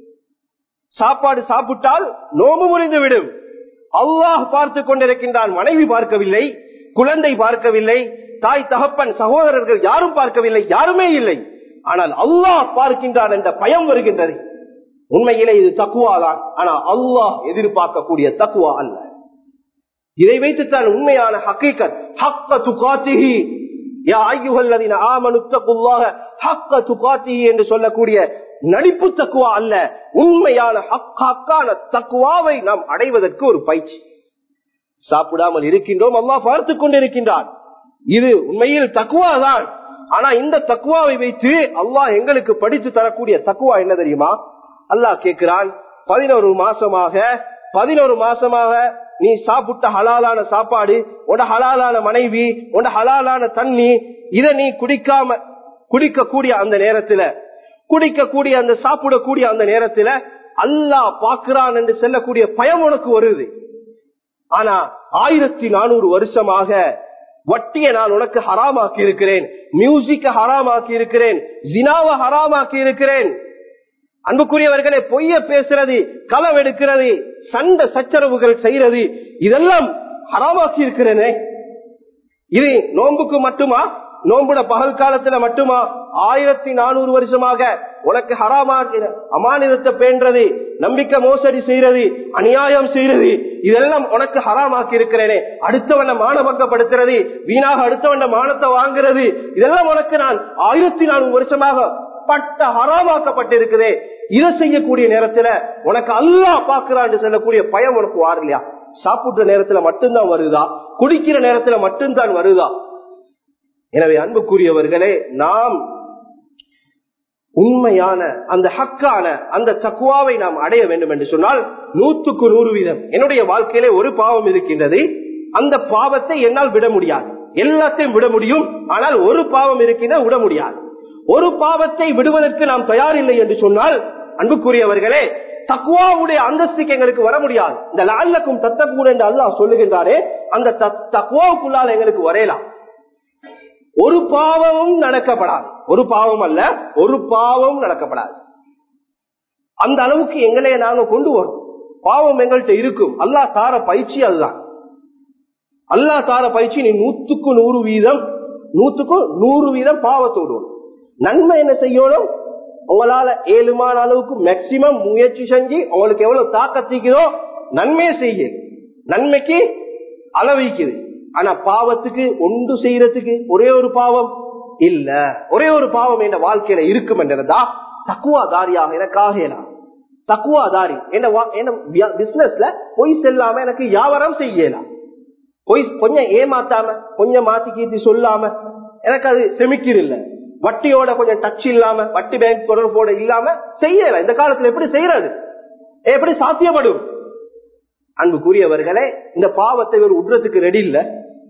சாப்பாடு சாப்பிட்டால் நோம்பு முறிந்து விடும் அல்லாஹ் பார்த்து கொண்டிருக்கின்றான் மனைவி பார்க்கவில்லை குழந்தை பார்க்கவில்லை தாய் தகப்பன் சகோதரர்கள் யாரும் பார்க்கவில்லை யாருமே இல்லை ஆனால் அல்லாஹ் பார்க்கின்றான் என்ற பயம் வருகின்றது உண்மையிலே இது தக்குவாதான் ஆனா அல்லாஹ் எதிர்பார்க்கக்கூடிய தக்குவா அல்ல இதை வைத்துத்தான் உண்மையான ஹக்கீக்கத் ஹக்க துகாத்திஹி யா ஐயுகல்லதீன ஆமனுத்தகுல்லாஹ ஹக்க துகாத்திஹி என்று சொல்லக்கூடிய நடிப்பு தக்குவா அல்ல உண்மையான ஹக்கான தக்குவாவை நாம் அடைவதற்கு ஒரு பயிற்சி சாப்பிடாமல் இருக்கின்றோம் அல்லாஹ் பார்த்துக் கொண்டிருக்கின்றான் இது உண்மையில் தக்குவா தான் ஆனா இந்த தக்குவாவை வைத்து அல்லாஹ் எங்களுக்கு படித்து தரக்கூடிய தக்குவா என்ன தெரியுமா அல்லாஹ் கேட்கிறான் பதினோரு மாசமாக பதினோரு மாசமாக நீ சாப்பிட்ட ஹலாலான சாப்பாடு உட ஹலாலான மனைவி உட ஹலாலான தண்ணி இத நீ குடிக்காம குடிக்கக்கூடிய அந்த நேரத்துல குடிக்கக்கூடிய அந்த சாப்பிடக்கூடிய அந்த நேரத்துல அல்லாஹ் பாக்குறான் என்று செல்லக்கூடிய பயம் உனக்கு வருது ஆனா ஆயிரத்தி நானூறு வருஷமாக வட்டியை நான் உனக்கு ஹராமாக்கி இருக்கிறேன் மியூசிக்க ஹராமாக்கி இருக்கிறேன் ஜினாவை ஹராமாக்கி இருக்கிறேன் அன்புக்குரியவர்களே பொய்ய பேசுறது களவெடுக்கிறது சண்டை சச்சரவுகள் செய்யறது இதெல்லாம் ஹராமாக்கி இருக்கிறேனே இது நோன்புக்கு மட்டுமா நோன்புட பகல் காலத்துல மட்டுமா ஆயிரத்தி நானூறு வருஷமாக உனக்கு ஹராமாக்கிற அமானிதத்தை பேண்டது நம்பிக்கை மோசடி செய்யறது அநியாயம் செய்யறது இதெல்லாம் உனக்கு ஹராமாக்கி இருக்கிறேனே அடுத்தவனை மானபங்கப்படுத்துறது வீணாக அடுத்தவன மானத்தை வாங்குறது இதெல்லாம் உனக்கு நான் ஆயிரத்தி நானூறு வருஷமாக பட்ட ஹராமாக்கப்பட்டிருக்குதே இதை செய்யக்கூடிய நேரத்துல உனக்கு அல்லா பாக்குறான்னு சொல்லக்கூடிய பயம் உனக்கு வாரலையா சாப்பிடுற நேரத்துல மட்டும்தான் வருதா குடிக்கிற நேரத்துல மட்டும்தான் வருதா எனவே அன்புக்குரியவர்களே நாம் உண்மையான அந்த ஹக்கான அந்த தக்குவாவை நாம் அடைய வேண்டும் என்று சொன்னால் நூற்றுக்கு நூறு வீதம் என்னுடைய வாழ்க்கையிலே ஒரு பாவம் இருக்கின்றது அந்த பாவத்தை என்னால் விட முடியாது எல்லாத்தையும் விட முடியும் ஆனால் ஒரு பாவம் இருக்கின்ற விட முடியாது ஒரு பாவத்தை விடுவதற்கு நாம் தயாரில்லை என்று சொன்னால் அன்புக்குரியவர்களே தக்குவாவுடைய அந்தஸ்துக்கு எங்களுக்கு வர முடியாது இந்த லால்லக்கும் தத்தக்கூட என்று அல்லாஹ் சொல்லுகின்றாரே அந்த தக்குவாவுக்குள்ளால் எங்களுக்கு வரையலாம் ஒரு பாவமும் நடக்கப்படாது ஒரு பாவம் அல்ல ஒரு பாவம் நடக்கப்படாது அந்த அளவுக்கு எங்களையே நாங்க கொண்டு வரும் பாவம் எங்கள்கிட்ட இருக்கும் அல்லா தார பயிற்சி அதுதான் அல்லா தார பயிற்சி நீ நூத்துக்கு நூறு வீதம் நூத்துக்கு நூறு வீதம் பாவத்தோடு நன்மை என்ன செய்யணும் உங்களால ஏழுமான அளவுக்கு மேக்சிமம் முயற்சி செஞ்சு உங்களுக்கு எவ்வளவு தாக்கத்திக்குதோ நன்மையை செய்ய நன்மைக்கு அளவிக்குது ஆனா பாவத்துக்கு ஒன்று செய்யறதுக்கு ஒரே ஒரு பாவம் இல்ல ஒரே ஒரு பாவம் என் வாழ்க்கையில இருக்கும் என்றதா தக்குவாதாரியாக எனக்காக தக்குவாதாரி என்ன பிசினஸ்ல பொய் செல்லாம எனக்கு வியாபாரம் செய்யலாம் பொய் கொஞ்சம் ஏமாத்தாம கொஞ்சம் மாத்தி கீத்தி சொல்லாம எனக்கு அது செமிக்கிற இல்ல வட்டியோட கொஞ்சம் டச் இல்லாம வட்டி பேங்க் தொடர்போட இல்லாம செய்யல இந்த காலத்துல எப்படி செய்யறது எப்படி சாத்தியப்படும் அன்புக்குரியவர்களே இந்த பாவத்தை ஒரு உட்றதுக்கு ரெடி இல்ல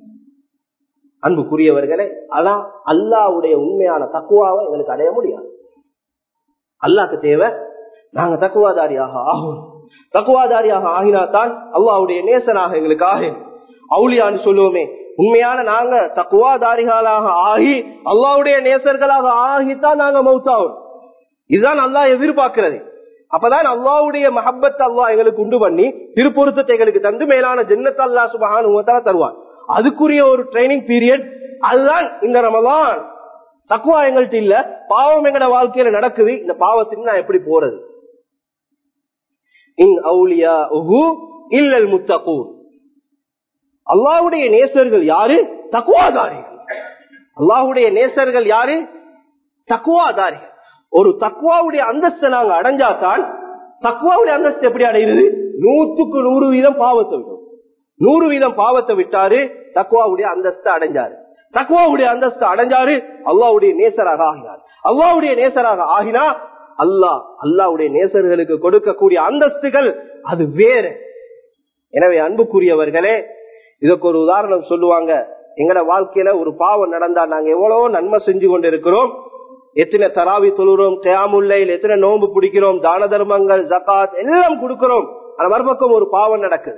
அன்புக்குரியவர்களே அதான் அல்லாவுடைய உண்மையான தக்குவாவை எங்களுக்கு அடைய முடியாது அல்லாக்கு தேவை நாங்க தக்குவாதாரியாக ஆகும் தக்குவாதாரியாக ஆகினாத்தான் அல்லாவுடைய நேசனாக எங்களுக்கு ஆகும் அவுளியான்னு சொல்லுவோமே உண்மையான நாங்க தக்குவாதாரிகளாக ஆகி அல்லாவுடைய நேசர்களாக ஆகித்தான் நாங்க மௌத்தாவும் இதுதான் அல்லாஹ் எதிர்பார்க்கிறது அப்பதான் அல்லாவுடைய மஹப்பத் அல்லா எங்களுக்கு உண்டு பண்ணி திருப்பொருத்தத்தை எங்களுக்கு தந்து மேலான ஜென்னத் அல்லா சுபகான தருவான் அதுக்குரிய ஒரு ட்ரைனிங் பீரியட் அதுதான் இந்த ரமதான் தக்குவா எங்கள்கிட்ட இல்ல பாவம் எங்கட வாழ்க்கையில நடக்குது இந்த பாவத்துக்கு நான் எப்படி போறது இன் அவுலியா இல்லல் முத்தகூர் அல்லாவுடைய நேசர்கள் யாரு தக்குவாதாரிகள் அல்லாஹுடைய நேசர்கள் யாரு தக்குவாதாரிகள் ஒரு தக்குவாவுடைய அந்தஸ்தை நாங்க அடைஞ்சாதான் தக்குவாவுடைய அந்தஸ்து எப்படி அடைகிறது நூற்றுக்கு நூறு வீதம் பாவத்தை விடும் நூறு வீதம் பாவத்தை விட்டாரு தக்குவாவுடைய அந்தஸ்தை அடைஞ்சாரு தக்குவாவுடைய அந்தஸ்து அடைஞ்சாரு அல்லாவுடைய நேசராக ஆகினார் அல்லாவுடைய நேசராக ஆகினா அல்லாஹ் அல்லாவுடைய நேசர்களுக்கு கொடுக்கக்கூடிய அந்தஸ்துகள் அது வேற எனவே அன்புக்குரியவர்களே இதுக்கு ஒரு உதாரணம் சொல்லுவாங்க எங்கட வாழ்க்கையில ஒரு பாவம் நடந்தா நாங்க எவ்வளவு நன்மை செஞ்சு கொண்டு இருக்கிறோம் எத்தனை தராவி தொழுறோம் கேமுல்லையில் எத்தனை நோன்பு பிடிக்கிறோம் தான தர்மங்கள் ஜக்காத் எல்லாம் கொடுக்கிறோம் ஆனா மறுபக்கம் ஒரு பாவம் நடக்குது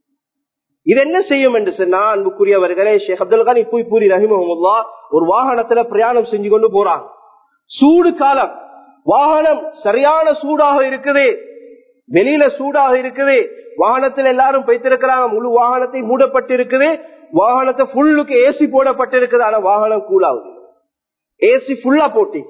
இது என்ன செய்யும் என்று சொன்னா அன்புக்குரியவர்களே ஷேக் அப்துல் கான் இப்போ பூரி ரஹிமஹமுல்லா ஒரு வாகனத்துல பிரயாணம் செஞ்சு கொண்டு போறாங்க சூடு காலம் வாகனம் சரியான சூடாக இருக்குது வெளியில சூடாக இருக்குது வாகனத்தில் எல்லாரும் வைத்திருக்கிறாங்க முழு வாகனத்தை மூடப்பட்டு இருக்குது வாகனத்தை ஃபுல்லுக்கு ஏசி போடப்பட்டிருக்குது ஆனா வாகனம் கூலாகுது ஏசி ஃபுல்லா போட்டி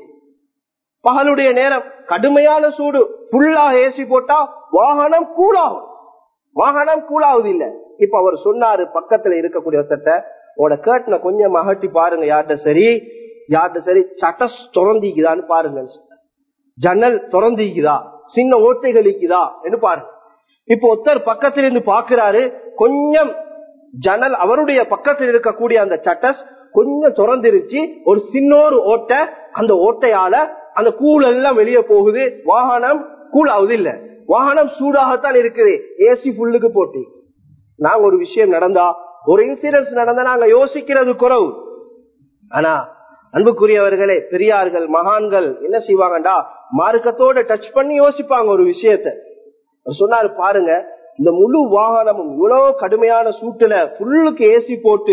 பகலுடைய நேரம் கடுமையான சூடு ஃபுல்லா ஏசி போட்டா வாகனம் கூலாகும் வாகனம் கூலாகுது இல்ல இப்ப அவர் சொன்னாரு பக்கத்துல இருக்கக்கூடிய ஒருத்தட்ட உங்களோட கேட்டனை கொஞ்சம் அகட்டி பாருங்க யார்கிட்ட சரி யார்கிட்ட சரி சட்டஸ் திறந்திக்குதான்னு பாருங்க ஜன்னல் திறந்திக்குதா சின்ன ஓட்டைகள் இருக்குதா என்று பாருங்க இப்போ ஒருத்தர் பக்கத்துல இருந்து பாக்குறாரு கொஞ்சம் ஜன்னல் அவருடைய பக்கத்தில் இருக்கக்கூடிய அந்த சட்டஸ் கொஞ்சம் திறந்துருச்சு ஒரு சின்னொரு ஓட்டை அந்த ஓட்டையால அந்த கூழ் எல்லாம் வெளியே போகுது வாகனம் கூழ் ஆகுது இல்ல வாகனம் சூடாகத்தான் இருக்குது ஏசி புல்லுக்கு போட்டு நாங்க ஒரு விஷயம் நடந்தா ஒரு இன்சிடென்ட் நடந்தா நாங்க யோசிக்கிறது குறவு ஆனா அன்புக்குரியவர்களே பெரியார்கள் மகான்கள் என்ன செய்வாங்கடா மார்க்கத்தோட டச் பண்ணி யோசிப்பாங்க ஒரு விஷயத்த சொன்னாரு பாருங்க இந்த முழு வாகனமும் இவ்வளவு கடுமையான சூட்டுல புல்லுக்கு ஏசி போட்டு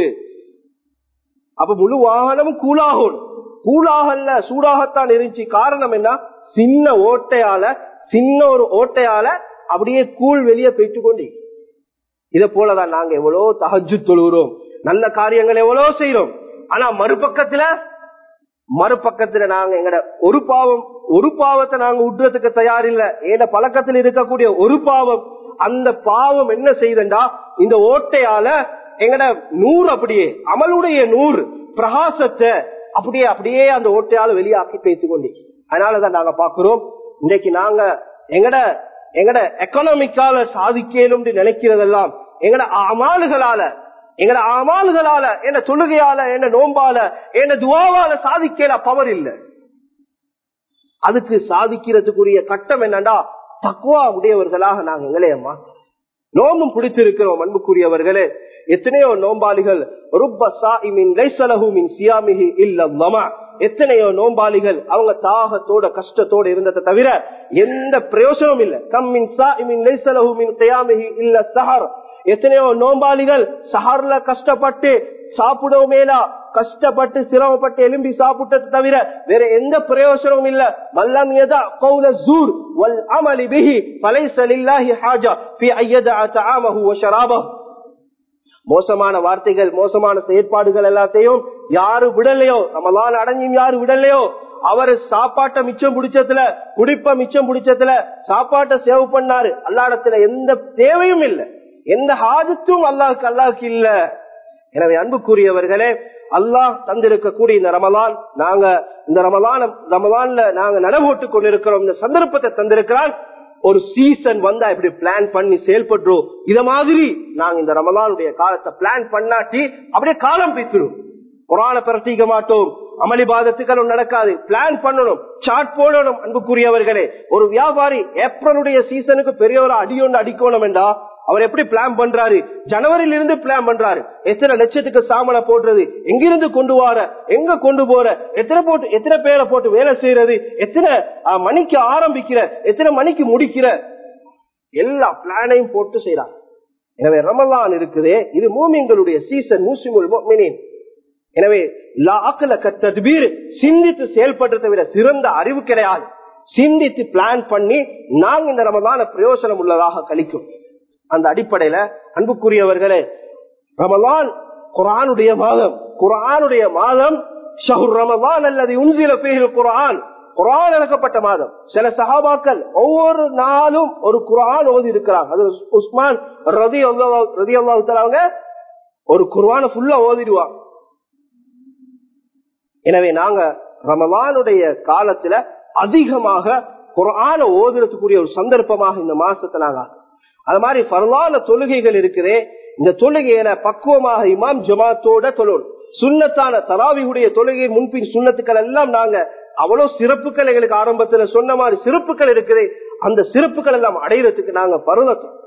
அப்ப முழு வாகனமும் கூலாகும் கூலாகல்ல சூடாகத்தான் இருந்துச்சு காரணம் என்ன சின்ன ஓட்டையால சின்ன ஒரு ஓட்டையால அப்படியே கூழ் வெளியே போயிட்டு கொண்டு இதை போலதான் நாங்க எவ்வளவு தகஜு தொழுகிறோம் நல்ல காரியங்கள் எவ்வளவு செய்யறோம் ஆனா மறுபக்கத்துல மறுபக்கத்துல நாங்க எங்கட ஒரு பாவம் ஒரு பாவத்தை நாங்க விட்டுறதுக்கு தயார் இல்ல ஏன பழக்கத்தில் இருக்கக்கூடிய ஒரு பாவம் அந்த பாவம் என்ன செய்தண்டா இந்த ஓட்டையால எங்கட நூறு அப்படியே அமலுடைய நூறு பிரகாசத்தை அப்படியே அப்படியே அந்த ஓட்டையால வெளியாக்கி பேசிக் கொண்டே அதனாலதான் நாங்க பாக்குறோம் இன்னைக்கு நாங்க எங்கட எங்கட எக்கனாமிக்கால சாதிக்கணும் நினைக்கிறதெல்லாம் எங்கட அமாலுகளால எங்கட அமாலுகளால என்ன தொழுகையால என்ன நோம்பால என்ன துவாவால சாதிக்கல பவர் இல்ல அதுக்கு சாதிக்கிறதுக்குரிய கட்டம் என்னண்டா தக்குவா உடையவர்களாக நாங்க எங்களையம்மா நோம்பும் பிடித்திருக்கிறோம் அன்புக்குரியவர்களே எத்தனையோ நோம்பாளிகள் எத்தனையோ நோம்பாளிகள் அவங்க தாகத்தோட கஷ்டத்தோட இருந்ததை தவிர எந்த பிரயோசனமும் இல்ல கம்மின் இல்ல சஹர் எத்தனையோ நோம்பாளிகள் சஹர்ல கஷ்டப்பட்டு சாப்பிடவுமேலா கஷ்டப்பட்டு சிரமப்பட்டு எலும்பி சாப்பிட்டது தவிர வேற எந்த பிரயோசனமும் இல்ல மல்லம் யதா கௌல ஜூர் வல் அமலி பிஹி ஃபலைஸ லில்லாஹி ஹாஜா ஃபி அய்யதா தஆமஹு வ ஷராபஹு மோசமான வார்த்தைகள் மோசமான செயற்பாடுகள் எல்லாத்தையும் யாரு விடலையோ நம்மளால அடைஞ்சும் யாரு விடலையோ அவரு சாப்பாட்டை மிச்சம் பிடிச்சதுல குடிப்ப மிச்சம் பிடிச்சதுல சாப்பாட்டை சேவ் பண்ணாரு அல்லாடத்துல எந்த தேவையும் இல்லை எந்த ஹாஜத்தும் அல்லாஹுக்கு அல்லாஹுக்கு இல்ல எனவே அன்புக்குரியவர்களே அல்லாஹ் தந்திருக்கக்கூடிய இந்த ரமலான் நாங்க இந்த ரமலான ரமலான்ல நாங்க நடவோட்டு கொண்டிருக்கிறோம் இந்த சந்தர்ப்பத்தை தந்திருக்கிறான் ஒரு சீசன் வந்தா இப்படி பிளான் பண்ணி செயல்படுறோம் இத மாதிரி நாங்க இந்த ரமலானுடைய காலத்தை பிளான் பண்ணாட்டி அப்படியே காலம் பித்துரும் குரான பிரட்டிக்க மாட்டோம் அமளிபாதத்துக்களும் நடக்காது பிளான் பண்ணணும் சார்ட் போடணும் அன்புக்குரியவர்களே ஒரு வியாபாரி ஏப்ரலுடைய சீசனுக்கு பெரிய ஒரு அடியொன்று அடிக்கணும் என்றா அவர் எப்படி பிளான் பண்றாரு ஜனவரியில இருந்து பிளான் பண்றாரு எத்தனை லட்சத்துக்கு சாமனை போடுறது எங்கிருந்து கொண்டு வர எங்க கொண்டு போற எத்தனை போட்டு எத்தனை பேரை போட்டு வேலை செய்யறது எத்தனை மணிக்கு ஆரம்பிக்கிற எத்தனை மணிக்கு முடிக்கிற எல்லா பிளானையும் போட்டு செய்யறாங்க எனவே ரமலான் இருக்குதே இது மூமிங்களுடைய சீசன் மூசிமுல் மோமினின் எனவே தத்பீர் சிந்தித்து செயல்படுறதை விட சிறந்த அறிவு கிடையாது சிந்தித்து பிளான் பண்ணி நாங்க இந்த ரமலான பிரயோசனம் உள்ளதாக கழிக்கும் அந்த அடிப்படையில அன்புக்குரியவர்களே ரமலான் குரானுடைய மாதம் குரானுடைய மாதம் ஷஹுர் ரமலான் அல்லது உன்சில பேரு குரான் குரான் இறக்கப்பட்ட மாதம் சில சகாபாக்கள் ஒவ்வொரு நாளும் ஒரு குரான் ஓதி இருக்கிறாங்க அது உஸ்மான் ரதி ரதி அல்லாவுங்க ஒரு குரான ஃபுல்லா ஓதிடுவாங்க எனவே நாங்க ரமலானுடைய காலத்துல அதிகமாக குரான ஓதுறதுக்குரிய ஒரு சந்தர்ப்பமாக இந்த மாசத்தை நாங்க அது மாதிரி பரவான தொழுகைகள் இருக்குதே இந்த தொழுகையில பக்குவமாக இமாம் ஜமாத்தோட தொழும் சுண்ணத்தான தலாவியுடைய தொழுகை முன்பின் சுண்ணத்துக்கள் எல்லாம் நாங்க அவ்வளவு சிறப்புகள் எங்களுக்கு ஆரம்பத்துல சொன்ன மாதிரி சிறப்புகள் இருக்குது அந்த சிறப்புகள் எல்லாம் அடையிறதுக்கு நாங்க பருவத்தோம்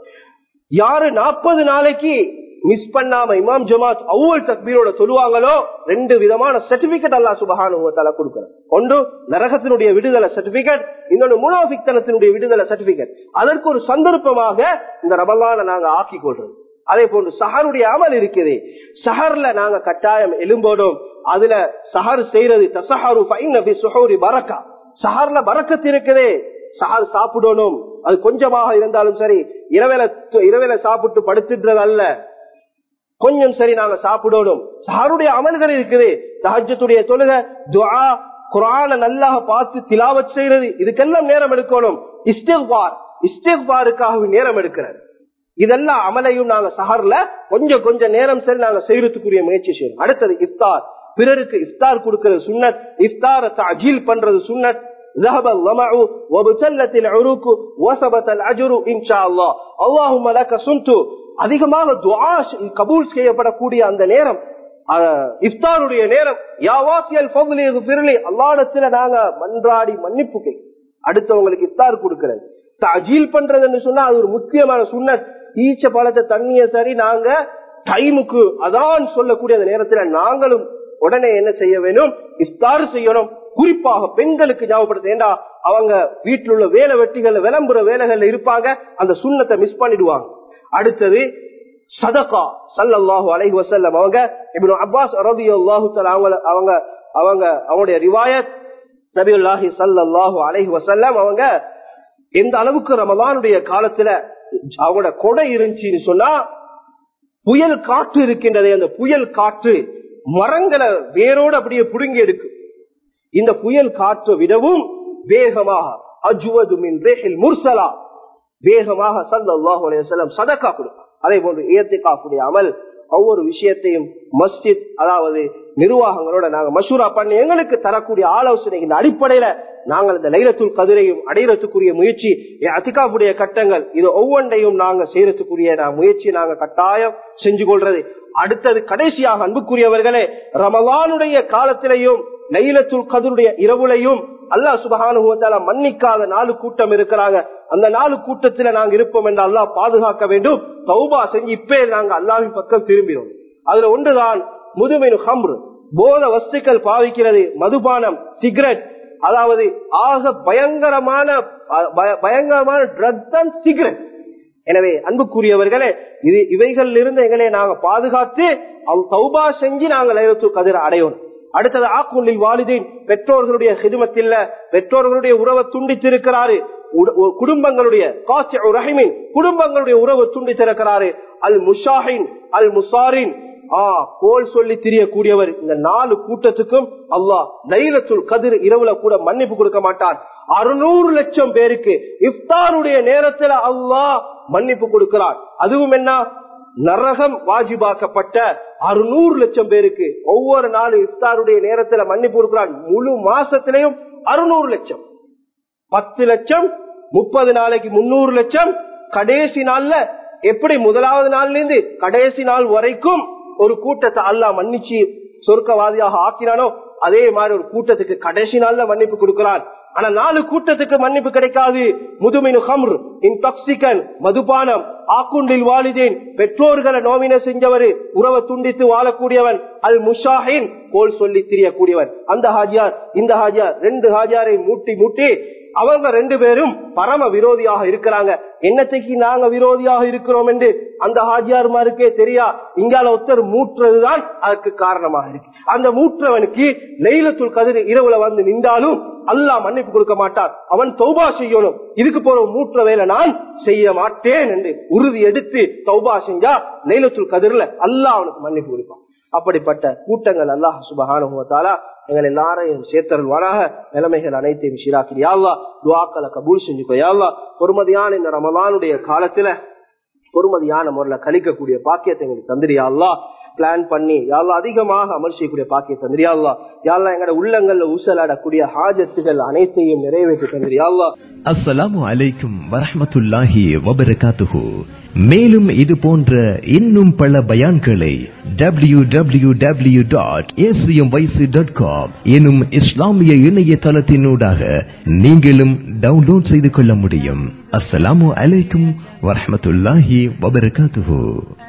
யாரு நாற்பது நாளைக்கு மிஸ் பண்ணாம இமாம் ஜமாத் அவ்வளவு தக்பீரோட சொல்லுவாங்களோ ரெண்டு விதமான சர்டிபிகேட் அல்லா சுபகானுவத்தால கொடுக்கிறார் ஒன்று நரகத்தினுடைய விடுதலை சர்டிபிகேட் இன்னொன்று முனாபிக்தனத்தினுடைய விடுதலை சர்டிபிகேட் அதற்கு ஒரு சந்தர்ப்பமாக இந்த ரமலான நாங்க ஆக்கி கொள்றோம் அதே போன்று சஹருடைய அமல் இருக்குது சஹர்ல நாங்க கட்டாயம் எலும்போடும் அதுல சஹர் செய்யறது தசஹரு சுஹூரி பரக்கா சஹர்ல பறக்கத்து இருக்குதே சஹர் சாப்பிடணும் அது கொஞ்சமாக இருந்தாலும் சரி இரவேல இரவேல சாப்பிட்டு படுத்துறது அல்ல கொஞ்சம் சரி நாங்க சாப்பிடணும் சஹருடைய அமல்கள் இருக்குது தஹஜத்துடைய தொழுக துவா குரான நல்லா பார்த்து திலாவத் செய்யறது இதுக்கெல்லாம் நேரம் எடுக்கணும் இஸ்டெக்பார் இஸ்டெக்பாருக்காக நேரம் எடுக்கிறது இதெல்லாம் அமலையும் நாங்க சஹர்ல கொஞ்சம் கொஞ்சம் நேரம் சரி நாங்க செய்யறதுக்குரிய முயற்சி செய்யணும் அடுத்தது இஃப்தார் பிறருக்கு இஃப்தார் கொடுக்கிறது சுண்ணத் இஃப்தார அஜீல் பண்றது சுண்ணத் ذهب الظمع وبتلت العروق وثبت الاجر ان شاء الله اللهم لك صمت அதிகமாக துஆ கபூல் செய்யப்படக்கூடிய அந்த நேரம் இஃப்தாருடைய நேரம் யாவாசியல் ஃபضل ஃபிர்லி அல்லாஹ்விடத்துல நாங்க மன்றாடி மன்னிப்பு கே அடுத்தவங்களுக்கு இஃப்தார் கொடுக்கிறது தஜீல் பண்றதுன்னு சொன்னா அது ஒரு முக்கியமான சுண்ணத் ஈச்ச பழத்தை தண்ணிய சரி நாங்க டைமுக்கு அதான் சொல்லக்கூடிய அந்த நேரத்துல நாங்களும் உடனே என்ன செய்ய வேணும் இஃப்தார் செய்யணும் குறிப்பாக பெண்களுக்கு ஞாபகப்படுத்த ஏண்டா அவங்க வீட்டில் உள்ள வேலை வெட்டிகள் விளம்புற வேலைகள்ல இருப்பாங்க அந்த சுண்ணத்தை மிஸ் பண்ணிடுவாங்க அடுத்தது சதகா சல்லாஹூ அலைஹி வசல்லம் அவங்க இப்ப அப்பாஸ் ரதி அல்லாஹு அவங்க அவங்க அவங்களுடைய ரிவாயத் நபியுல்லாஹி ஸல்லல்லாஹு அலைஹி வஸல்லம் அவங்க எந்த அளவுக்கு ரமலானுடைய காலத்துல அவங்களோட கொடை இருந்துச்சுன்னு சொன்னா புயல் காற்று இருக்கின்றதே அந்த புயல் காற்று மரங்களை வேரோடு அப்படியே புடுங்கி எடுக்கும் இந்த புயல் காற்று விடவும் வேகமாக அஜுவது மின் ரேஹில் முர்சலா வேகமாக சல்லாஹு அலையம் சதக்கா கொடுப்பார் அதே போன்று ஏத்திகாப்புடைய அமல் ஒவ்வொரு விஷயத்தையும் மஸ்ஜித் அதாவது நிர்வாகங்களோட நாங்க மசூரா பண்ணி எங்களுக்கு தரக்கூடிய ஆலோசனையின் அடிப்படையில நாங்கள் இந்த லைலத்துல் கதிரையும் அடையிறதுக்குரிய முயற்சி அதிகாப்புடைய கட்டங்கள் இது ஒவ்வொன்றையும் நாங்க செய்யறதுக்குரிய முயற்சி நாங்க கட்டாயம் செஞ்சு கொள்றது அடுத்தது கடைசியாக அன்புக்குரியவர்களே ரமலானுடைய காலத்திலையும் லைலத்துல் கதருடைய இரவுலையும் அல்லா சுபகானுபவத்தால மன்னிக்காத நாலு கூட்டம் இருக்கிறாங்க அந்த நாலு கூட்டத்துல நாங்க இருப்போம் என்று அல்லாஹ் பாதுகாக்க வேண்டும் தௌபா செஞ்சு இப்பே நாங்க அல்லாவின் பக்கம் திரும்பினோம் அதுல ஒன்றுதான் முதுமைனு ஹம்ரு போத வஸ்துக்கள் பாவிக்கிறது மதுபானம் சிகரெட் அதாவது ஆக பயங்கரமான பயங்கரமான ட்ரக் தான் சிகரெட் எனவே அன்புக்குரியவர்களே இது இவைகள் இருந்து எங்களை நாங்க பாதுகாத்து தௌபா செஞ்சு நாங்கள் லைலத்து கதிர அடையணும் அடுத்தது ஆக்குள்ளில் வாலிதீன் பெற்றோர்களுடைய ஹிதுமத்தில் பெற்றோர்களுடைய உறவை துண்டித்திருக்கிறாரு குடும்பங்களுடைய ரஹிமின் குடும்பங்களுடைய உறவு துண்டித்திருக்கிறாரு அல் முஷாஹின் அல் முசாரின் கோல் சொல்லி தெரியக்கூடியவர் இந்த நாலு கூட்டத்துக்கும் அல்லாஹ் லைலத்துல் கதிர் இரவுல கூட மன்னிப்பு கொடுக்க மாட்டான் அறுநூறு லட்சம் பேருக்கு இஃப்தாருடைய நேரத்துல அல்லாஹ் மன்னிப்பு கொடுக்கிறார் அதுவும் என்ன நரகம் வாஜிபாக்கப்பட்ட அறுநூறு லட்சம் பேருக்கு ஒவ்வொரு நாளும் இஃப்தாருடைய நேரத்துல மன்னிப்பு கொடுக்கிறான் முழு மாசத்திலையும் அறுநூறு லட்சம் பத்து லட்சம் முப்பது நாளைக்கு முன்னூறு லட்சம் கடைசி நாள்ல எப்படி முதலாவது நாள்ல இருந்து கடைசி நாள் வரைக்கும் ஒரு கூட்டத்தை அல்லா மன்னிச்சு சொர்க்கவாதியாக ஆக்கினானோ அதே மாதிரி ஒரு கூட்டத்துக்கு கடைசி நாள்ல மன்னிப்பு கொடுக்கிறான் ஆனா நாலு கூட்டத்துக்கு மன்னிப்பு கிடைக்காது முதுமினு ஹம்ர் இன்டாக்சிகன் மதுபானம் ஆக்குண்டில் வாலிதேன் பெற்றோர்களை நோவின செஞ்சவரு உறவை துண்டித்து வாழக்கூடியவன் அல் முஷாஹின் கோல் சொல்லி திரியக்கூடியவன் அந்த ஹாஜியார் இந்த ஹாஜியார் ரெண்டு ஹாஜியாரை மூட்டி மூட்டி அவங்க ரெண்டு பேரும் பரம விரோதியாக இருக்கிறாங்க என்னத்தைக்கு நாங்க விரோதியாக இருக்கிறோம் என்று அந்த ஹாஜியாருமாருக்கே தெரியா இங்கால ஒருத்தர் மூட்டுறதுதான் அதுக்கு காரணமாக இருக்கு அந்த மூற்றவனுக்கு நெய்லத்துள் கதிர் இரவுல வந்து நின்றாலும் அல்லாஹ் மன்னிப்பு கொடுக்க மாட்டார் அவன் தௌபா செய்யணும் இதுக்கு போற மூற்ற வேலை நான் செய்ய மாட்டேன் என்று உறுதி எடுத்து தௌபா செஞ்சா நெய்லத்துள் கதிர்ல அல்லாஹ் அவனுக்கு மன்னிப்பு கொடுப்பான் அப்படிப்பட்ட கூட்டங்கள் அல்லாஹ் சுபகானுபவத்தாலா எங்கள் எல்லாரையும் சேர்த்தருள்வாராக நிலைமைகள் அனைத்தையும் சீராக்கி யாழ்லா துவாக்களை கபூல் செஞ்சுக்கோ யாழ்லா பொறுமதியான இந்த ரமலானுடைய காலத்துல பொறுமதியான முறையில கழிக்கக்கூடிய பாக்கியத்தை எங்களுக்கு தந்திரியாள்லா பிளான் பண்ணி யாழ்லா அதிகமாக அமல் செய்யக்கூடிய பாக்கியம் தந்திரியாள்லா யாழ்லா எங்கட உள்ளங்கள்ல ஊசலாடக்கூடிய ஹாஜத்துகள் அனைத்தையும் நிறைவேற்றி தந்திரியாள்லா அஸ்ஸலாமு அலைக்கும் வரஹமத்துல்லாஹி வபரகாத்துஹு மேலும் இது போன்ற இன்னும் பல பயான்களை W W W dot dot com எனும் இஸ்லாமிய இணையதளத்தினூடாக நீங்களும் டவுன்லோட் செய்து கொள்ள முடியும் அஸ்ஸலாமு அலைக்கும் வரஹமத்துல்லாஹி வபரகாத்துஹு